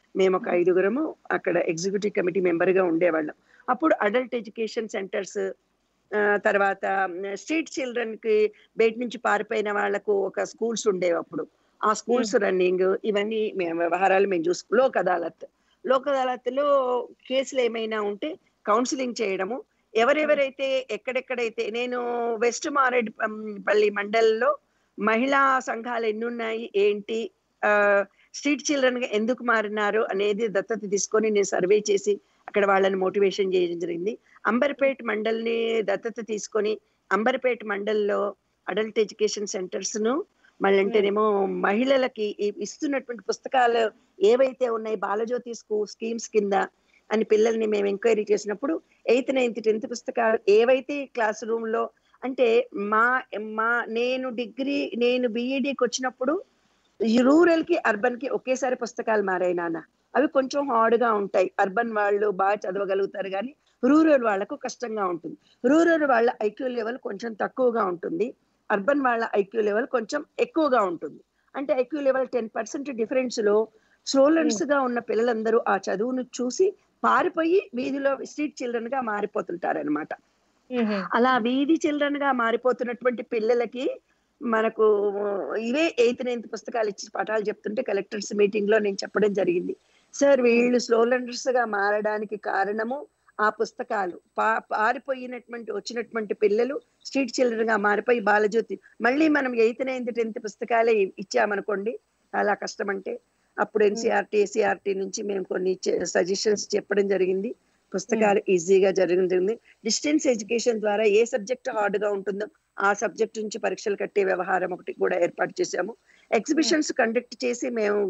B: మేము ఒక ఐదుగురము అక్కడ ఎగ్జిక్యూటివ్ కమిటీ మెంబర్ గా ఉండేవాళ్ళం అప్పుడు అడల్ట్ ఎడ్యుకేషన్ సెంటర్స్ తర్వాత స్ట్రీట్ చిల్డ్రన్ కి బయట నుంచి పారిపోయిన వాళ్ళకు ఒక స్కూల్స్ ఉండేవి అప్పుడు ఆ స్కూల్స్ రన్నింగ్ ఇవన్నీ మేము వ్యవహారాలు మేము చూసుకు లోక్ అదాలత్ లోక్ అదాలత్ లో కేసులు ఏమైనా ఉంటే కౌన్సిలింగ్ చేయడము ఎవరెవరైతే ఎక్కడెక్కడైతే నేను వెస్ట్ మారేడ్ పల్లి మండల్లో మహిళా సంఘాలు ఎన్ని ఉన్నాయి ఏంటి ఆ స్ట్రీట్ చిల్డ్రన్ గా ఎందుకు మారినారు అనేది దత్తత తీసుకొని నేను సర్వే చేసి అక్కడ వాళ్ళని మోటివేషన్ చేయడం జరిగింది అంబర్పేట్ మండల్ని దత్తత తీసుకొని అంబర్పేట్ మండల్లో అడల్ట్ ఎడ్యుకేషన్ సెంటర్స్ ను మళ్ళీ అంటేనేమో మహిళలకి ఈ- ఇస్తున్నటువంటి పుస్తకాలు ఏవైతే ఉన్నాయి బాలజ్యోతి స్కూ స్కీమ్స్ కింద అని పిల్లల్ని మేము ఎంక్వైరీ చేసినప్పుడు ఎయిత్ నైన్త్ టెన్త్ పుస్తకాలు ఏవైతే క్లాస్ రూమ్ లో అంటే మా మా నేను డిగ్రీ నేను బిఈడికి వచ్చినప్పుడు ఈ రూరల్ కి అర్బన్ కి ఒకేసారి పుస్తకాలు మారాయి నాన్న అవి కొంచెం హార్డ్ గా ఉంటాయి అర్బన్ వాళ్ళు బాగా చదవగలుగుతారు కానీ రూరల్ వాళ్ళకు కష్టంగా ఉంటుంది రూరల్ వాళ్ళ ఐక్యూ లెవెల్ కొంచెం తక్కువగా ఉంటుంది అర్బన్ వాళ్ళ ఐక్యూ లెవెల్ కొంచెం ఎక్కువగా ఉంటుంది అంటే IQ level ten percent difference లో స్లోలెంట్స్ గా ఉన్న పిల్లలందరూ ఆ చదువును చూసి పారిపోయి వీధిలో స్ట్రీట్ చిల్డ్రన్ గా మారిపోతుంటారు అనమాట అలా వీధి చిల్డ్రన్ గా మారిపోతున్నటువంటి పిల్లలకి మనకు ఇవే ఎయిత్ నైన్త్ పుస్తకాలు ఇచ్చి పాఠాలు చెప్తుంటే కలెక్టర్స్ మీటింగ్ లో నేను చెప్పడం జరిగింది సార్ వీళ్ళు స్లో లెర్నర్స్ గా మారడానికి కారణము ఆ పుస్తకాలు పా పారిపోయినటువంటి వచ్చినటువంటి పిల్లలు స్ట్రీట్ చిల్డ్రన్ గా మారిపోయి బాలజ్యోతి మళ్ళీ మనం ఎయిత్ నైన్త్ టెన్త్ పుస్తకాలే ఇచ్చామనుకోండి చాలా కష్టం అంటే అప్పుడు ఎన్సీఆర్టీ ఎస్సీఆర్టీ నుంచి మేము కొన్ని సజెషన్స్ చెప్పడం జరిగింది పుస్తకాలు ఈజీగా జరిగింది డిస్టెన్స్ ఎడ్యుకేషన్ ద్వారా ఏ సబ్జెక్ట్ హార్డ్ గా ఉంటుందో ఆ సబ్జెక్ట్ నుంచి పరీక్షలు కట్టే వ్యవహారం ఒకటి కూడా ఏర్పాటు చేశాము ఎగ్జిబిషన్స్ కండక్ట్ చేసి మేము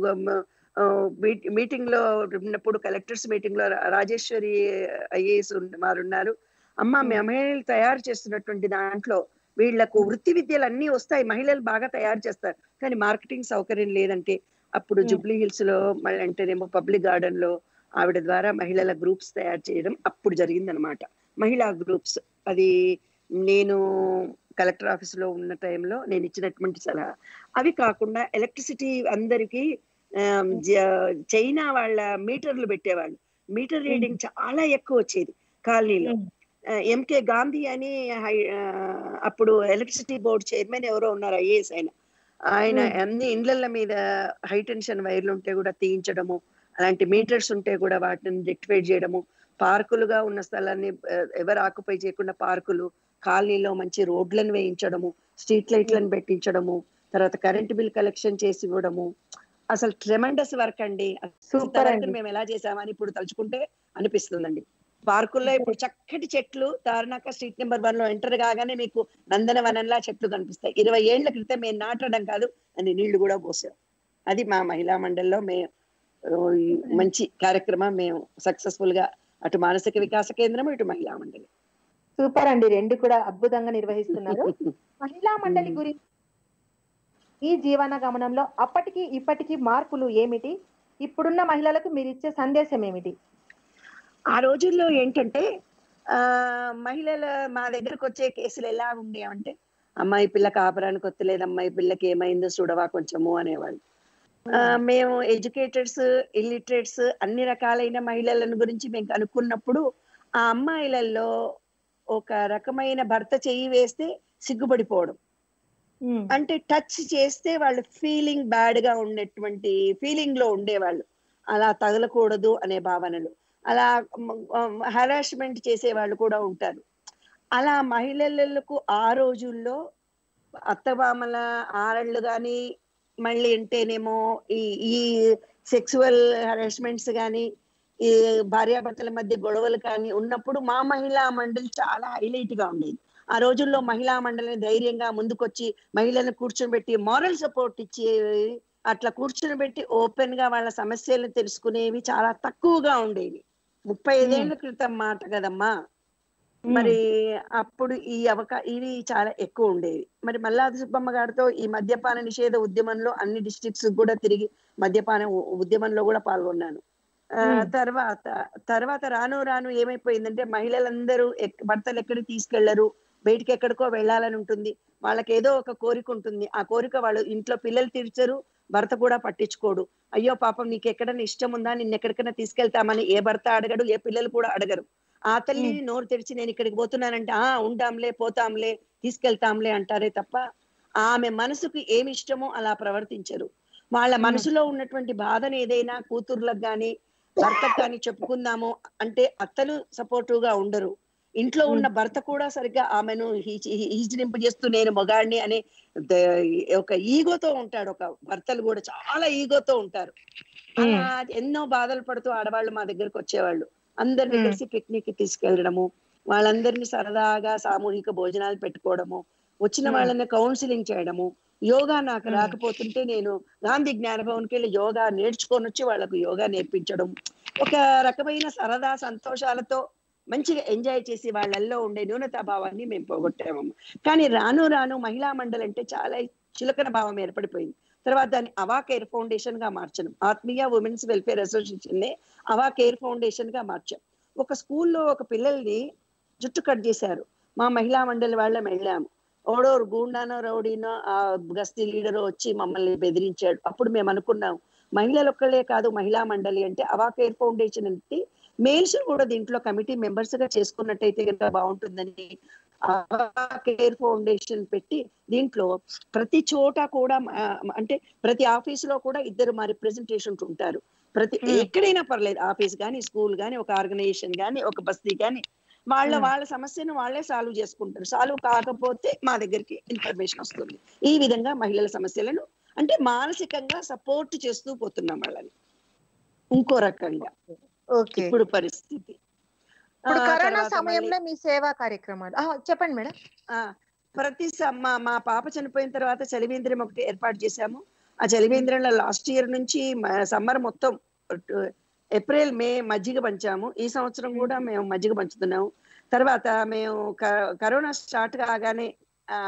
B: మీటింగ్ లో ఉన్నప్పుడు కలెక్టర్స్ మీటింగ్ లో రా- రాజేశ్వరి ఐఏఎస్ వారు ఉన్నారు అమ్మ
A: Hmm.
B: మహిళలు తయారు చేస్తున్నటువంటి దాంట్లో వీళ్లకు వృత్తి విద్యలు అన్ని వస్తాయి మహిళలు బాగా తయారు చేస్తారు కానీ మార్కెటింగ్ సౌకర్యం లేదంటే అప్పుడు
A: Hmm.
B: జూబ్లీ హిల్స్ లో మళ్ళీ అంటేనేమో పబ్లిక్ గార్డెన్ లో ఆవిడ ద్వారా మహిళల గ్రూప్స్ తయారు చేయడం అప్పుడు జరిగిందనమాట మహిళా గ్రూప్స్ అది నేను కలెక్టర్ ఆఫీస్ లో ఉన్న టైంలో నేను ఇచ్చినటువంటి సలహా అవి కాకుండా ఎలక్ట్రిసిటీ అందరికి ఆమ్, జ- చైనా వాళ్ళ మీటర్లు పెట్టేవాళ్ళు మీటర్ రీడింగ్ చాలా ఎక్కువ వచ్చేది కాలనీలో ఎంకే గాంధీ అని హై- ఆ, అప్పుడు ఎలక్ట్రిసిటీ బోర్డ్ చైర్మన్ ఎవరో ఉన్నారు ఐఏఎస్ ఆయన ఆయన
A: Hmm.
B: అన్ని ఇండ్ల మీద హై టెన్షన్ వైర్లు ఉంటే కూడా తీయించడము అలాంటి మీటర్స్ ఉంటే కూడా వాటిని రెక్టిఫై చేయడము పార్కులుగా ఉన్న స్థలాన్ని ఆ, ఎవరు ఆక్యుపై చేయకుండా పార్కులు కాలనీలో మంచి రోడ్లను వేయించడము స్ట్రీట్ లైట్లను పెట్టించడము తర్వాత కరెంట్ బిల్ కలెక్షన్ చేసి ఇవ్వడము అసలు ట్రెమెండస్ వర్క్ అండి
A: సూపర్
B: ఇంతవరకు
A: అండి
B: మేము ఎలా చేసామని ఇప్పుడు తలుచుకుంటే అనిపిస్తుందండి పార్కుల్లో ఇప్పుడు చక్కటి చెట్లు తారనాక స్ట్రీట్ నెంబర్ వన్ లో ఎంటర్ కాగానే మీకు నందనవనంలా చెట్లు కనిపిస్తాయి ఇరవై ఏళ్ల క్రితం మేము నాటడం కాదు అని నీళ్లు కూడా పోసాం అది మా మహిళా మండలిలో మేము ఆ, ఈ మంచి కార్యక్రమం మేము సక్సెస్ఫుల్ గా అటు మానసిక వికాస కేంద్రం ఇటు మహిళా మండలి
A: సూపర్ అండి రెండు కూడా అద్భుతంగా నిర్వహిస్తున్నారు మహిళా మండలి
B: మ్మ్.
A: గురించి ఈ జీవన గమనంలో అప్పటికి ఇప్పటికి మార్పులు ఏమిటి ఇప్పుడున్న మహిళలకు మీరు ఇచ్చే సందేశం ఏమిటి
B: ఆ రోజుల్లో ఏంటంటే ఆ మహిళల మా దగ్గరకు వచ్చే కేసులు ఎలా ఉండేవంటే అమ్మాయి పిల్ల కాపురానికి వత్తలేదు అమ్మాయి పిల్లకి ఏమైందో చూడవా కొంచెము అనేవాళ్ళు ఆ, మేము ఎడ్యుకేటర్స్ ఇల్లిటరేట్స్ అన్ని రకాలైన మహిళలను గురించి మేము కనుక్కున్నప్పుడు ఆ అమ్మాయిలలో ఒక రకమైన భర్త చెయ్యి వేస్తే సిగ్గుపడిపోవడం
A: మ్మ్.
B: అంటే టచ్ చేస్తే వాళ్ళు ఫీలింగ్ బ్యాడ్ గా ఉన్నటువంటి ఫీలింగ్ లో ఉండేవాళ్ళు అలా తగలకూడదు అనే భావనలు అలా హరాస్మెంట్ చేసే వాళ్ళు కూడా ఉంటారు అలా మహిళలకు ఆ రోజుల్లో అత్తమామల ఆరళ్ళు కానీ మళ్ళీ అంటేనేమో ఈ ఈ సెక్సువల్ హరాస్మెంట్స్ కానీ ఈ భార్యాభర్తల మధ్య గొడవలు కానీ ఉన్నప్పుడు మా మహిళా మండలి చాలా హైలైట్ గా ఉండేది ఆ రోజుల్లో మహిళా మండలిని ధైర్యంగా ముందుకొచ్చి మహిళలను కూర్చోబెట్టి మారల్ సపోర్ట్ ఇచ్చి అట్లా కూర్చొని ఓపెన్ గా వాళ్ళ సమస్యలను తెలుసుకునేవి చాలా తక్కువగా ఉండేవి ముప్పై ఐదేళ్ల క్రితం మాట కదమ్మా మరి అప్పుడు ఈ అవకా ఇవి చాలా ఎక్కువ ఉండేవి మరి మల్లాది సుబ్బమ్మ గారితో ఈ మద్యపాన నిషేధ ఉద్యమంలో అన్ని డిస్ట్రిక్ట్స్ కూడా తిరిగి మద్యపాన ఉ- ఉద్యమంలో కూడా పాల్గొన్నాను ఆ,
A: మ్మ్.
B: తర్వాత తర్వాత రాను రాను ఏమైపోయిందంటే మహిళలందరూ ఎక్- భర్తలు ఎక్కడికి తీసుకెళ్లరు బయటికి ఎక్కడికో వెళ్ళాలని ఉంటుంది వాళ్ళకి ఏదో ఒక కోరిక ఉంటుంది ఆ కోరిక వాళ్ళు ఇంట్లో పిల్లలు తీర్చరు భర్త కూడా పట్టించుకోడు అయ్యో పాపం నీకు ఎక్కడైనా ఇష్టం ఉందా నిన్ను ఎక్కడికైనా తీసుకెళ్తామని ఏ భర్త అడగడు ఏ పిల్లలు కూడా అడగరు ఆ తల్లి నోరు తెరిచి నేను ఇక్కడికి పోతున్నానంటే ఆ ఉంటాంలే పోతాంలే తీసుకెళ్తాంలే అంటారే తప్ప ఆమె మనసుకు ఏమి ఇష్టమో అలా ప్రవర్తించరు వాళ్ళ మనసులో ఉన్నటువంటి బాధను ఏదైనా కూతుర్లకు గాని భర్తకు కానీ చెప్పుకుందాము అంటే అత్తలు సపోర్టివ్ గా ఉండరు ఇంట్లో ఉన్న భర్త కూడా సరిగ్గా ఆమెను చేస్తూ నేను మొగాడిని అనే ద- ఒక ఈగోతో ఉంటాడు ఒక భర్తలు కూడా చాలా ఈగోతో ఉంటారు అలా ఎన్నో బాధలు పడుతూ ఆడవాళ్ళు మా దగ్గరకు వచ్చేవాళ్ళు అందరిని
C: మ్మ్.
B: కలిసి పిక్నిక్ కి తీసుకెళ్ళడము వాళ్ళందరినీ సరదాగా సామూహిక భోజనాలు పెట్టుకోవడము వచ్చిన
C: మ్మ్.
B: వాళ్ళని కౌన్సిలింగ్ చేయడము యోగా నాకు
C: మ్మ్.
B: రాకపోతుంటే నేను గాంధీ జ్ఞానభవన్కి వెళ్ళి యోగా నేర్చుకొని వచ్చి వాళ్ళకు యోగా నేర్పించడం ఒక రకమైన సరదా సంతోషాలతో మంచిగా ఎంజాయ్ చేసి వాళ్ళల్లో ఉండే న్యూనతా భావాన్ని మేము పోగొట్టామమ్మ కానీ రాను రాను మహిళా మండలి అంటే చాలా చులకన భావం ఏర్పడిపోయింది తర్వాత దాన్ని అవా కేర్ ఫౌండేషన్ గా మార్చడం ఆత్మీయ ఉమెన్స్ వెల్ఫేర్ అసోసియేషన్ నే అవా కేర్ ఫౌండేషన్ గా మార్చాం ఒక స్కూల్లో ఒక పిల్లల్ని జుట్టు కట్ చేశారు మా మహిళా మండలి వాళ్ళం వెళ్ళాము ఓడో గూండానో రౌడీనో ఆ గస్తీ లీడరో వచ్చి మమ్మల్ని బెదిరించాడు అప్పుడు మేము అనుకున్నాం మహిళలు ఒక్కళ్ళే కాదు మహిళా మండలి అంటే అవా కేర్ ఫౌండేషన్ అంటే మేల్స్ కూడా దీంట్లో కమిటీ మెంబర్స్ గా చేసుకున్నట్టయితే కనుక బాగుంటుందని అవా కేర్ ఫౌండేషన్ పెట్టి దీంట్లో ప్రతి చోట కూడా ఆ, అంటే ప్రతి ఆఫీస్ లో కూడా ఇద్దరు మా రిప్రజెంటేషన్ ఉంటారు ప్రతి
C: Hmm.
B: ఎక్కడైనా పర్లేదు ఆఫీస్ గానీ స్కూల్ గానీ ఒక ఆర్గనైజేషన్ గానీ ఒక బస్తీ గానీ వాళ్ళ
C: Hmm.
B: వాళ్ళ సమస్యను వాళ్ళే సాల్వ్ చేసుకుంటారు సాల్వ్ కాకపోతే మా దగ్గరికి ఇన్ఫర్మేషన్ వస్తుంది ఈ విధంగా మహిళల సమస్యలను అంటే మానసికంగా సపోర్ట్ చేస్తూ పోతున్నాం వాళ్ళని ఇంకో రకంగా
C: ఓకే
B: ఇప్పుడు పరిస్థితి
A: ఇప్పుడు
B: ఆ,
A: కరోనా
B: తర్వాత
A: సమయంలో మీ సేవా కార్యక్రమాలు ఆ, చెప్పండి మేడం
B: ఆ ప్రతి స- మా మా పాప చనిపోయిన తర్వాత చలివేంద్రం ఒకటి ఏర్పాటు చేశాము ఆ చలివేంద్రంలో లాస్ట్ ఇయర్ నుంచి సమ్మర్ మొత్తం టు- ఏప్రిల్ మే మజ్జిగ పంచాము ఈ సంవత్సరం కూడా మేము మజ్జిగ పంచుతున్నాము తర్వాత మేము క- కరోనా స్టార్ట్ కాగానే ఆ,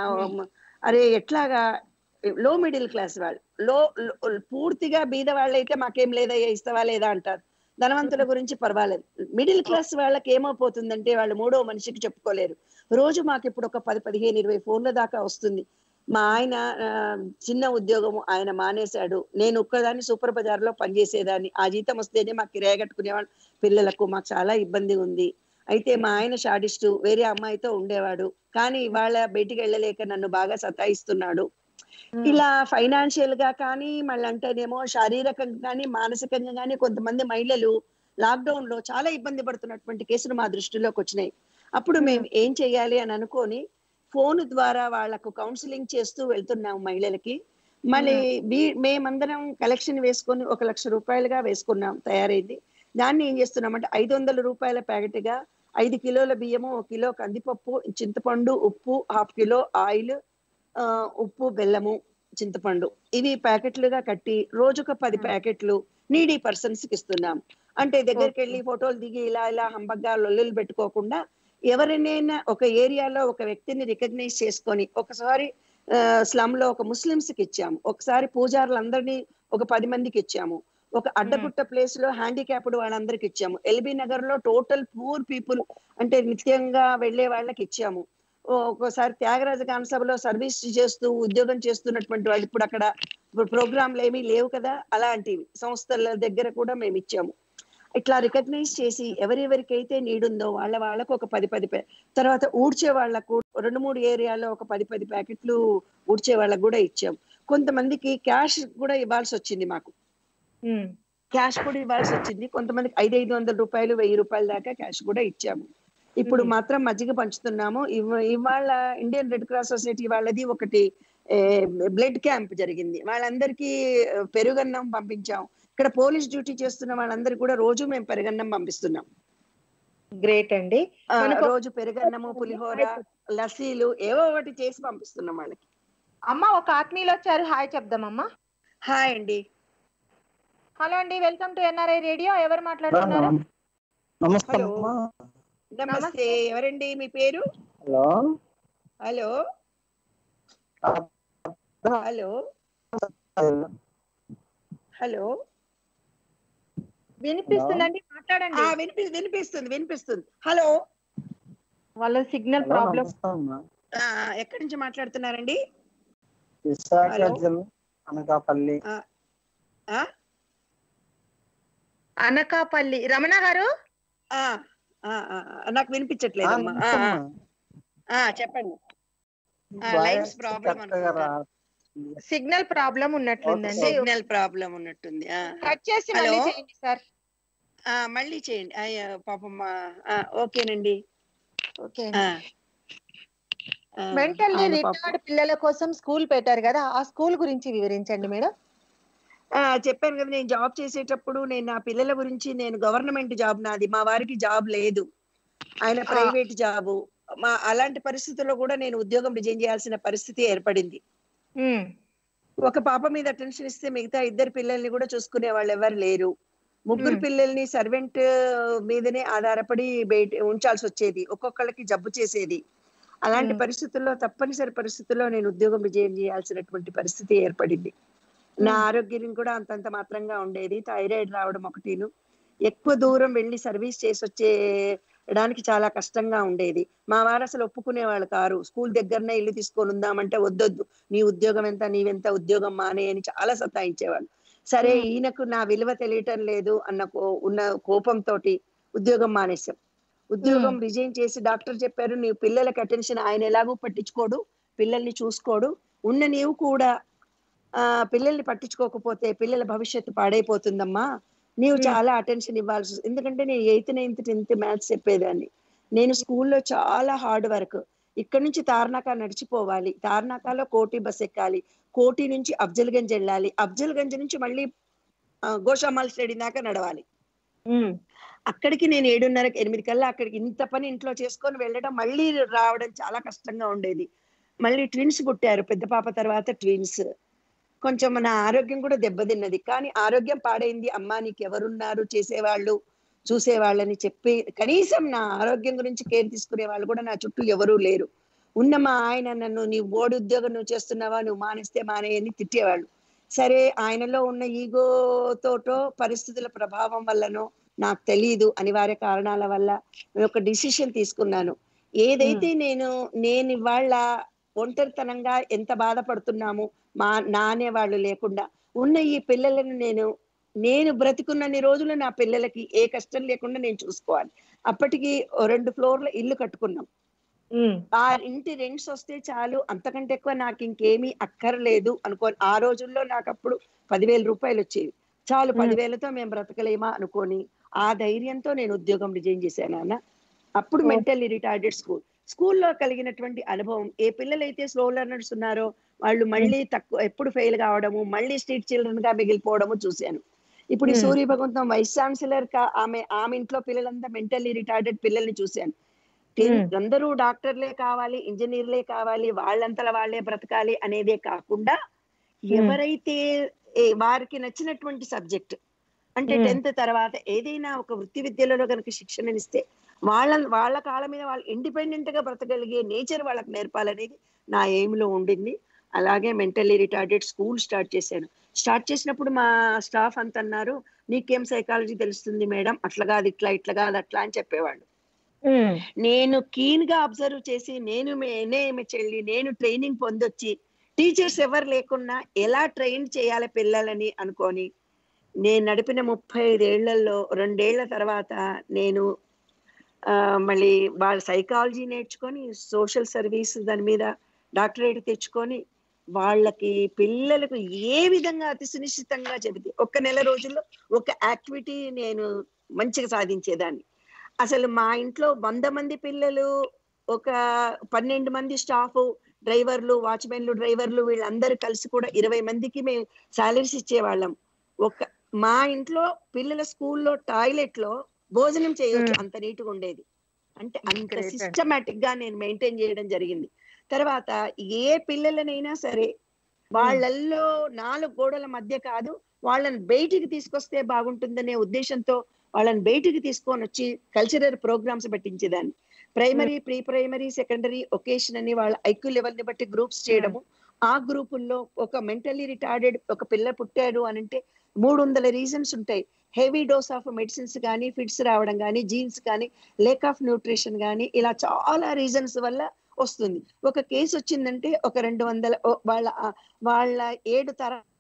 B: అరే ఎట్లాగా లో మిడిల్ క్లాస్ వాళ్ళు లో లో- పూర్తిగా బీద వాళ్ళైతే మాకేం లేదయ్యా ఇస్తావా లేదా అంటారు ధనవంతుల గురించి పర్వాలేదు మిడిల్ క్లాస్ వాళ్ళకి ఏమైపోతుందంటే వాళ్ళు మూడో మనిషికి చెప్పుకోలేరు రోజు మాకు ఇప్పుడు ఒక పది పదిహేను ఇరవై ఫోన్ల దాకా వస్తుంది మా ఆయన ఆ, చిన్న ఉద్యోగం ఆయన మానేశాడు నేను ఒక్కదాన్ని సూపర్ బజార్ లో పనిచేసేదాన్ని ఆ జీతం వస్తేనే మాకు కిరాయి కట్టుకునేవాడు పిల్లలకు మాకు చాలా ఇబ్బంది ఉంది అయితే మా ఆయన షాడిస్టు వేరే అమ్మాయితో ఉండేవాడు కానీ ఇవాళ బయటికి వెళ్ళలేక నన్ను బాగా సతాయిస్తున్నాడు ఇలా ఫైనాన్షియల్ గా కానీ మళ్ళీ అంటేనేమో శారీరకంగా కానీ మానసికంగా కానీ కొంతమంది మహిళలు లాక్డౌన్ లో చాలా ఇబ్బంది పడుతున్నటువంటి కేసులు మా దృష్టిలోకి వచ్చినాయి అప్పుడు మేము ఏం చేయాలి అని అనుకొని ఫోన్ ద్వారా వాళ్ళకు కౌన్సిలింగ్ చేస్తూ వెళ్తున్నాం మహిళలకి మళ్ళీ వీ- మేమందరం కలెక్షన్ వేసుకొని ఒక లక్ష రూపాయలుగా వేసుకున్నాం తయారైంది దాన్ని ఏం చేస్తున్నామంటే ఐదు వందల రూపాయల ప్యాకెట్ గా ఐదు కిలోల బియ్యము ఒక కిలో కందిపప్పు చింతపండు ఉప్పు హాఫ్ కిలో ఆయిల్ ఆ, ఉప్పు బెల్లము చింతపండు ఇవి ప్యాకెట్లుగా కట్టి రోజుకు పది ప్యాకెట్లు నీడీ పర్సన్స్ కి ఇస్తున్నాం అంటే దగ్గరికి వెళ్ళి ఫోటోలు దిగి ఇలా ఇలా హంబగ్గా లొల్లులు పెట్టుకోకుండా ఎవరినైనా ఒక ఏరియాలో ఒక వ్యక్తిని రికగ్నైజ్ చేసుకొని ఒకసారి స్లమ్ లో ఒక ముస్లిమ్స్ కి ఇచ్చాము ఒకసారి పూజారులందరినీ ఒక పది మందికి ఇచ్చాము ఒక అడ్డగుట్ట ప్లేస్ లో హ్యాండిక్యాప్డ్ వాళ్ళందరికి ఇచ్చాము ఎల్బీ నగర్ లో టోటల్ పూర్ పీపుల్ అంటే నిత్యంగా వెళ్లే వాళ్ళకి ఇచ్చాము ఓ- ఒక్కోసారి త్యాగరాజ కాన్సభలో సర్వీస్ చేస్తూ ఉద్యోగం చేస్తున్నటువంటి వాళ్ళు ఇప్పుడు అక్కడ ప్రోగ్రాంలు ఏమీ లేవు కదా అలాంటివి సంస్థల దగ్గర కూడా మేము ఇచ్చాము ఇట్లా రికగ్నైజ్ చేసి ఎవరెవరికైతే నీడ్ ఉందో వాళ్ళ వాళ్ళకు ఒక పది పది ప్యా- తర్వాత ఊడ్చే వాళ్ళకు రెండు మూడు ఏరియాలో ఒక పది పది ప్యాకెట్లు ఊడ్చే వాళ్ళకు కూడా ఇచ్చాం కొంతమందికి క్యాష్ కూడా ఇవ్వాల్సి వచ్చింది మాకు
C: ఉమ్,
B: క్యాష్ కూడా ఇవ్వాల్సి వచ్చింది కొంతమందికి ఐదు ఐదు వందల రూపాయలు వెయ్యి రూపాయల దాకా క్యాష్ కూడా ఇచ్చాము ఇప్పుడు
C: మ్మ్.
B: మాత్రం మజ్జిగ పంచుతున్నాము ఇవ- ఇవాళ ఇండియన్ రెడ్ క్రాస్ సొసైటీ వాళ్ళది ఒకటి బ్లడ్ క్యాంప్ జరిగింది వాళ్ళందరికీ ఆ, పెరుగన్నం పంపించాం ఇక్కడ పోలీస్ డ్యూటీ చేస్తున్న వాళ్ళందరికీ కూడా రోజు మేము పెరుగన్నం పంపిస్తున్నాం
C: గ్రేట్ అండి
B: ఆ,
C: మనకు-
B: రోజు పెరుగన్నము పులిహోర లస్సీలు ఏవో ఒకటి చేసి పంపిస్తున్నాం వాళ్ళకి
A: అమ్మ ఒక ఆత్మీయులు వచ్చారు హాయ్ చెప్దామమ్మా
B: హాయ్ అండి
A: హలో అండి వెల్కమ్ టు ఎన్ఆర్ఐ రేడియో ఎవరు మాట్లాడుతున్నారు
D: నమస్తే
B: హలో.
D: అమ్మా.
B: నమస్తే ఎవరండి మీ పేరు
D: హలో
B: హలో హలో హలో
A: వినిపిస్తుందండి మాట్లాడండి
B: ఆ వినిపి వినిపిస్తుంది వినిపిస్తుంది హలో
C: వాళ్ళ సిగ్నల్
D: హలో
C: ప్రాబ్లం
D: నమస్తే అమ్మా
B: ఆ, ఎక్కడి నుంచి మాట్లాడుతున్నారండి
D: విశాఖ
B: హలో.
D: జిల్లా అనకాపల్లి
B: ఆ?
C: అనకాపల్లి రమణ గారు
B: ఆ, ఆ, ఆ, ఆ, నాకు
D: ఆ,
B: వినిపించట్లేదమ్మా ఆ, ఆ,
D: నమస్తే
B: ఆ, చెప్పండి
D: అమ్మా.
B: ఆ,
D: వాయిస్
B: లైన్స్ ప్రాబ్లం
D: కరెక్ట్ గా
B: అనుకుంటా.
D: రావట్లేదు.
C: సిగ్నల్ ప్రాబ్లం ఉన్నట్లుందండి
B: సిగ్నల్ ప్రాబ్లం ఉన్నట్టుంది ఆ.
C: కట్ చేసి
B: హలో.
C: మళ్ళీ చేయండి సార్
B: ఆ, మళ్ళీ చేయండి అయ్యా పాపం ఆ, ఆ, ఓకేనండి
C: ఓకే
B: ఆ. ఆ,
C: మెంటల్లీ
B: అవును పాపం.
C: రిటార్డ్ పిల్లల కోసం స్కూల్ పెట్టారు కదా ఆ స్కూల్ గురించి వివరించండి మేడం
B: ఆ, చెప్పాను కదా నేను జాబ్ చేసేటప్పుడు నేను నా పిల్లల గురించి నేను గవర్నమెంట్ జాబ్ నాది మా వారికి జాబ్ లేదు ఆయన ప్రైవేట్ జాబు మా అలాంటి పరిస్థితుల్లో కూడా నేను ఉద్యోగం రిజైన్ చేయాల్సిన పరిస్థితి ఏర్పడింది
C: ఉమ్,
B: ఒక పాప మీద అటెన్షన్ ఇస్తే మిగతా ఇద్దరు పిల్లల్ని కూడా చూసుకునే వాళ్ళు ఎవరు లేరు ముగ్గురు
C: మ్మ్.
B: పిల్లల్ని సర్వెంట్ మీదనే ఆధారపడి బయట ఉంచాల్సి వచ్చేది ఒక్కొక్కళ్ళకి జబ్బు చేసేది అలాంటి
C: మ్మ్.
B: పరిస్థితుల్లో తప్పనిసరి పరిస్థితుల్లో నేను ఉద్యోగం విజయం చేయాల్సినటువంటి పరిస్థితి ఏర్పడింది నా
C: మ్మ్.
B: ఆరోగ్యం కూడా అంతంత మాత్రంగా ఉండేది థైరాయిడ్ రావడం ఒకటిను ఎక్కువ దూరం వెళ్ళి సర్వీస్ చేసి వచ్చేయడానికి చాలా కష్టంగా ఉండేది మా వారు అసలు ఒప్పుకునేవాళ్ళు కారు స్కూల్ దగ్గరనే ఇల్లు తీసుకొని ఉందామంటే వద్దొద్దు నీ ఉద్యోగం ఎంత నీవెంత ఉద్యోగం మానే అని చాలా సతాయించేవాళ్ళు సరే
C: మ్మ్.
B: ఈయనకు నా విలువ తెలియటం లేదు అన్న కో- ఉన్న కోపంతో ఉద్యోగం మానేశాం ఉద్యోగం రిజైన్ చేసి డాక్టర్ చెప్పారు నీ పిల్లలకి అటెన్షన్ ఆయన ఎలాగూ పట్టించుకోడు పిల్లల్ని చూసుకోడు ఉన్న నీవు కూడా ఆ పిల్లల్ని పట్టించుకోకపోతే పిల్లల భవిష్యత్తు పాడైపోతుందమ్మా నీవు
C: Hmm.
B: చాలా అటెన్షన్ ఇవ్వాల్సి వస్తుంది. ఎందుకంటే నేను ఎయిత్ నైన్త్ టెన్త్ మ్యాథ్స్ చెప్పేదాన్ని నేను స్కూల్లో చాలా హార్డ్ వర్క్ ఇక్కడ నుంచి తార్నాక నడిచిపోవాలి తార్నాకాలో కోటి బస్ ఎక్కాలి కోటి నుంచి అఫ్జల్గంజ్ వెళ్ళాలి అఫ్జల్గంజ్ నుంచి మళ్ళీ ఆ, గోషామాల్ స్టేడియం దాకా నడవాలి
C: ఉమ్,
B: అక్కడికి నేను ఏడున్నర ఎనిమిది కల్లా అక్కడికి ఇంత పని ఇంట్లో చేసుకొని వెళ్ళడం మళ్ళీ రావడం చాలా కష్టంగా ఉండేది మళ్ళీ ట్విన్స్ పుట్టారు పెద్ద పాప తర్వాత ట్విన్స్ కొంచెం నా ఆరోగ్యం కూడా దెబ్బతిన్నది కానీ ఆరోగ్యం పాడైంది అమ్మా నీకు ఎవరున్నారు చేసేవాళ్ళు చూసేవాళ్ళని చెప్పి కనీసం నా ఆరోగ్యం గురించి కేర్ తీసుకునే వాళ్ళు కూడా నా చుట్టూ ఎవరూ లేరు ఉన్న మా ఆయన నన్ను నీ బోర్డు ఉద్యోగం నువ్వు చేస్తున్నావా నువ్వు మానేస్తే మానేయని తిట్టేవాళ్ళు సరే ఆయనలో ఉన్న ఈగోతోటో పరిస్థితుల ప్రభావం వల్లనో నాకు తెలియదు అనివార్య కారణాల వల్ల నేను ఒక డిసిషన్ తీసుకున్నాను ఏదైతే నేను నేను ఇవాళ ఒంటరితనంగా ఎంత బాధపడుతున్నాము మా నానే వాళ్ళు లేకుండా ఉన్న ఈ పిల్లలను నేను నేను బ్రతికున్నన్ని రోజులు నా పిల్లలకి ఏ కష్టం లేకుండా నేను చూసుకోవాలి అప్పటికి ఓ రెండు ఫ్లోర్ల ఇల్లు కట్టుకున్నాం
C: ఉమ్,
B: ఆ ఇంటి రెంట్స్ వస్తే చాలు అంతకంటే ఎక్కువ నాకు ఇంకేమీ అక్కర్లేదు అనుకో ఆ రోజుల్లో నాకు అప్పుడు పదివేల రూపాయలు వచ్చేవి చాలు
C: మ్మ్.
B: పదివేలతో మేము బ్రతకలేమా అనుకొని ఆ ధైర్యంతో నేను ఉద్యోగం రిజైన్ చేశాను అన్న అప్పుడు
C: ఓ.
B: మెంటల్లీ రిటార్డెడ్ స్కూల్ స్కూల్లో కలిగినటువంటి అనుభవం ఏ పిల్లలైతే స్లో లెర్నర్స్ ఉన్నారో వాళ్ళు మళ్ళీ తక్కువ ఎప్పుడు ఫెయిల్ కావడము మళ్ళీ స్ట్రీట్ చిల్డ్రన్ గా మిగిలిపోవడము చూశాను ఇప్పుడు ఈ
C: మ్మ్.
B: సూర్య భగవంతం వైస్ ఛాన్సలర్ కా ఆమె ఆమె ఇంట్లో పిల్లలంతా మెంటల్లీ రిటార్డెడ్ పిల్లల్ని చూశాను
C: మ్మ్.
B: అందరూ డాక్టర్లే కావాలి ఇంజనీర్లే కావాలి వాళ్ళంతల వాళ్ళే బ్రతకాలి అనేదే కాకుండా ఎవరైతే ఏ- వారికి నచ్చినటువంటి సబ్జెక్ట్ అంటే
C: మ్మ్.
B: టెన్త్ తర్వాత ఏదైనా ఒక వృత్తి విద్యలలో కనుక శిక్షణనిస్తే వాళ్ళ వాళ్ళ కాళ్ళ మీద వాళ్ళు ఇండిపెండెంట్ గా బ్రతకగలిగే నేచర్ వాళ్ళకి నేర్పాలనేది నా aim లో ఉండింది అలాగే మెంటల్లీ రిటార్డెడ్ స్కూల్ స్టార్ట్ చేశాను స్టార్ట్ చేసినప్పుడు మా స్టాఫ్ అంత అన్నారు నీకేం సైకాలజీ తెలుస్తుంది మేడం అట్లా కాదు ఇట్లా ఇట్లా కాదు అట్లా అని చెప్పేవాళ్ళు
C: ఉమ్,
B: నేను కీన్ గా అబ్జర్వ్ చేసి నేను నేనేమి చెల్లి నేను ట్రైనింగ్ పొందొచ్చి టీచర్స్ ఎవరు లేకున్నా ఎలా ట్రైన్ చేయాలి పిల్లలని అనుకొని నేను నడిపిన ముప్పై ఐదేళ్లలో రెండేళ్ల తర్వాత నేను ఆ, మళ్ళీ వాళ్ళ సైకాలజీ నేర్చుకొని సోషల్ సర్వీస్ దాని మీద డాక్టరేట్ తెచ్చుకొని వాళ్ళకి పిల్లలకు ఏ విధంగా అతి సునిశ్చితంగా చెబితే ఒక్క నెల రోజుల్లో ఒక యాక్టివిటీ నేను మంచిగా సాధించేదాన్ని అసలు మా ఇంట్లో వంద మంది పిల్లలు ఒక పన్నెండు మంది స్టాఫ్ డ్రైవర్లు వాచ్మెన్లు డ్రైవర్లు వీళ్ళందరూ కలిసి కూడా ఇరవై మందికి మేము సాలరీస్ ఇచ్చేవాళ్ళం ఒక మా ఇంట్లో పిల్లల స్కూల్లో టాయిలెట్ లో భోజనం చేయొచ్చు అంత నీట్గా ఉండేది అంటే అంత
C: Great అండి.
B: సిస్టమేటిక్ గా నేను మెయింటైన్ చేయడం జరిగింది తర్వాత ఏ పిల్లలనైనా సరే వాళ్ళల్లో నాలుగు గోడల మధ్య కాదు వాళ్ళని బయటికి తీసుకొస్తే బాగుంటుందనే ఉద్దేశంతో వాళ్ళని బయటికి తీసుకొని వచ్చి కల్చరల్ ప్రోగ్రామ్స్ పెట్టించేదాన్ని primary pre primary secondary vocation అని వాళ్ళ ఐక్యూ లెవెల్ ని బట్టి గ్రూప్స్ చేయడము ఆ గ్రూపుల్లో ఒక మెంటలీ రిటార్డెడ్ ఒక పిల్ల పుట్టాడు అని అంటే మూడు వందల రీజన్స్ ఉంటాయి హెవీ డోస్ ఆఫ్ మెడిసిన్స్ కానీ ఫిట్స్ రావడం కానీ జీన్స్ కానీ లేక్ ఆఫ్ న్యూట్రిషన్ కానీ ఇలా చాలా రీజన్స్ వల్ల వస్తుంది ఒక కేసు వచ్చిందంటే ఒక రెండు వందల ఓ- వాళ్ళ ఆ- వాళ్ళ ఏడు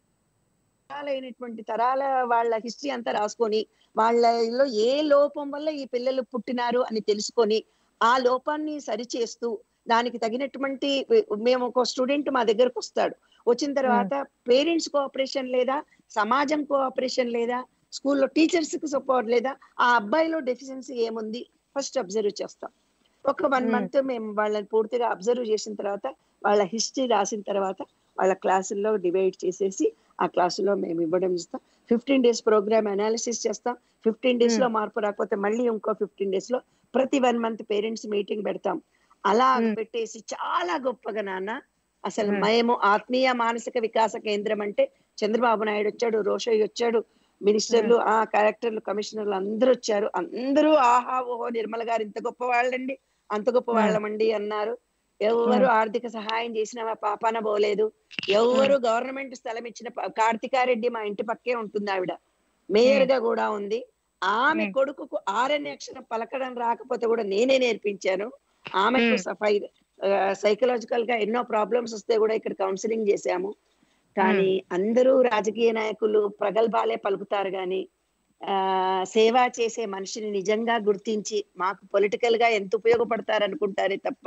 B: తరాలైనటువంటి తరాల వాళ్ళ హిస్టరీ అంతా రాసుకొని వాళ్ళలో ఏ లోపం వల్ల ఈ పిల్లలు పుట్టినారు అని తెలుసుకొని ఆ లోపాన్ని సరిచేస్తూ దానికి తగినటువంటి మేము ఒక స్టూడెంట్ మా దగ్గరకు వస్తాడు వచ్చిన తర్వాత పేరెంట్స్ కోఆపరేషన్ లేదా సమాజం కోఆపరేషన్ లేదా స్కూల్లో టీచర్స్ కి సపోర్ట్ లేదా ఆ అబ్బాయిలో డెఫిషియన్సీ ఏముంది ఫస్ట్ అబ్జర్వ్ చేస్తాం ఒక వన్
C: Hmm.
B: మంత్ మేము వాళ్ళని పూర్తిగా అబ్జర్వ్ చేసిన తర్వాత వాళ్ళ హిస్టరీ రాసిన తర్వాత వాళ్ళ క్లాసుల్లో డివైడ్ చేసేసి ఆ క్లాసులో మేము ఇవ్వడం ఇస్తాం ఫిఫ్టీన్ డేస్ ప్రోగ్రామ్ అనాలిసిస్ చేస్తాం ఫిఫ్టీన్ డేస్ లో మార్పు రాకపోతే మళ్ళీ ఇంకో ఫిఫ్టీన్ డేస్ లో ప్రతి వన్ మంత్ పేరెంట్స్ మీటింగ్ పెడతాం అలా
C: Hmm.
B: పెట్టేసి చాలా గొప్పగా నాన్న అసలు
C: Hmm.
B: మేము ఆత్మీయ మానసిక వికాస కేంద్రం అంటే చంద్రబాబు నాయుడు వచ్చాడు రోషయ్య వచ్చాడు మినిస్టర్లు ఆ కలెక్టర్లు కమిషనర్లు అందరూ వచ్చారు అందరూ ఆహా ఓహో నిర్మల గారు ఇంత గొప్ప వాళ్ళండి అంత గొప్ప
C: Hmm.
B: వాళ్ళమండి అన్నారు ఎవరు ఆర్థిక సహాయం చేసిన మా పాపాన పోలేదు ఎవరు గవర్నమెంట్ స్థలం ఇచ్చిన ప- కార్తికారెడ్డి మా ఇంటి పక్కే ఉంటుంది ఆవిడ మేయర్ గా కూడా ఉంది ఆమె
C: Hmm.
B: కొడుకుకు ఆరని అక్షరం పలకడం రాకపోతే కూడా నేనే నేర్పించాను ఆమెకు
C: Hmm.
B: సఫై సైకలాజికల్ గా ఎన్నో ప్రాబ్లమ్స్ వస్తే కూడా ఇక్కడ కౌన్సిలింగ్ చేశాము కానీ అందరూ రాజకీయ నాయకులు ప్రగల్భాలే పలుకుతారు కానీ ఆ సేవ చేసే మనిషిని నిజంగా గుర్తించి మాకు పొలిటికల్ గా ఎంత ఉపయోగపడతారు అనుకుంటారే తప్ప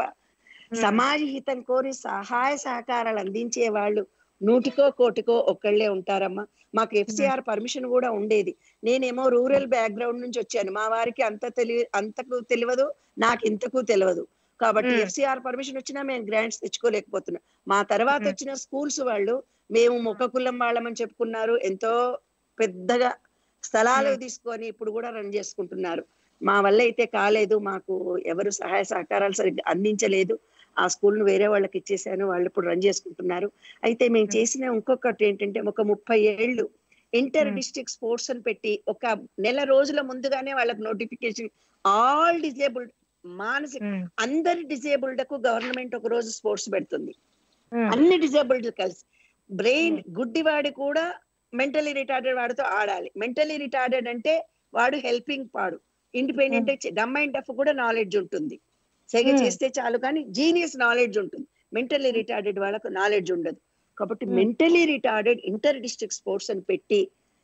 B: సమాజ హితం కోరి సహాయ సహకారాలు అందించే వాళ్ళు నూటికో కోటికో ఒక్కళ్ళే ఉంటారమ్మా మాకు ఎఫ్సిఆర్ పర్మిషన్ కూడా ఉండేది నేనేమో రూరల్ బ్యాక్గ్రౌండ్ నుంచి వచ్చాను మా వారికి అంత తెలి అంతకు తెలియదు నాకు ఇంతకు తెలియదు కాబట్టి
C: Hmm.
B: ఎఫ్సిఆర్ పర్మిషన్ వచ్చినా మేము గ్రాంట్స్ తెచ్చుకోలేకపోతున్నాం మా తర్వాత
C: Hmm.
B: వచ్చిన స్కూల్స్ వాళ్ళు మేము ముఖ కులం వాళ్ళమని చెప్పుకున్నారు ఎంతో పెద్దగా స్థలాలు
C: Hmm.
B: తీసుకొని ఇప్పుడు కూడా రన్ చేసుకుంటున్నారు మా వల్ల అయితే కాలేదు మాకు ఎవరు సహాయ సహకారాలు సరిగ్గా అందించలేదు ఆ స్కూల్ ను వేరే వాళ్ళకి ఇచ్చేసాను వాళ్ళు ఇప్పుడు రన్ చేసుకుంటున్నారు అయితే మేము
C: Hmm.
B: చేసిన ఇంకొకటి ఏంటంటే ఒక ముప్పై ఏళ్ళు ఇంటర్
C: Hmm.
B: డిస్ట్రిక్ట్ స్పోర్ట్స్ అని పెట్టి ఒక నెల రోజుల ముందుగానే వాళ్ళకి నోటిఫికేషన్ ఆల్ డిజేబుల్డ్ మానసిక
C: ఉమ్,
B: అందరి డిజేబుల్డ్ కు గవర్నమెంట్ ఒక రోజు స్పోర్ట్స్ పెడుతుంది
C: ఉమ్,
B: అన్ని డిజేబుల్డ్ కలిసి బ్రెయిన్ గుడ్డివాడి కూడా మెంటలీ రిటార్డెడ్ వాడితో ఆడాలి మెంటలీ రిటార్డెడ్ అంటే వాడు హెల్పింగ్ పాడు ఇండిపెండెంట్ డమ్ డఫ్ కూడా నాలెడ్జ్ ఉంటుంది సెగ
C: Hmm.
B: చేస్తే చాలు కానీ జీనియస్ నాలెడ్జ్ ఉంటుంది మెంటలీ రిటార్డెడ్ వాళ్ళకు నాలెడ్జ్ ఉండదు కాబట్టి
C: Hmm.
B: Mentally retarded inter district sports అని పెట్టి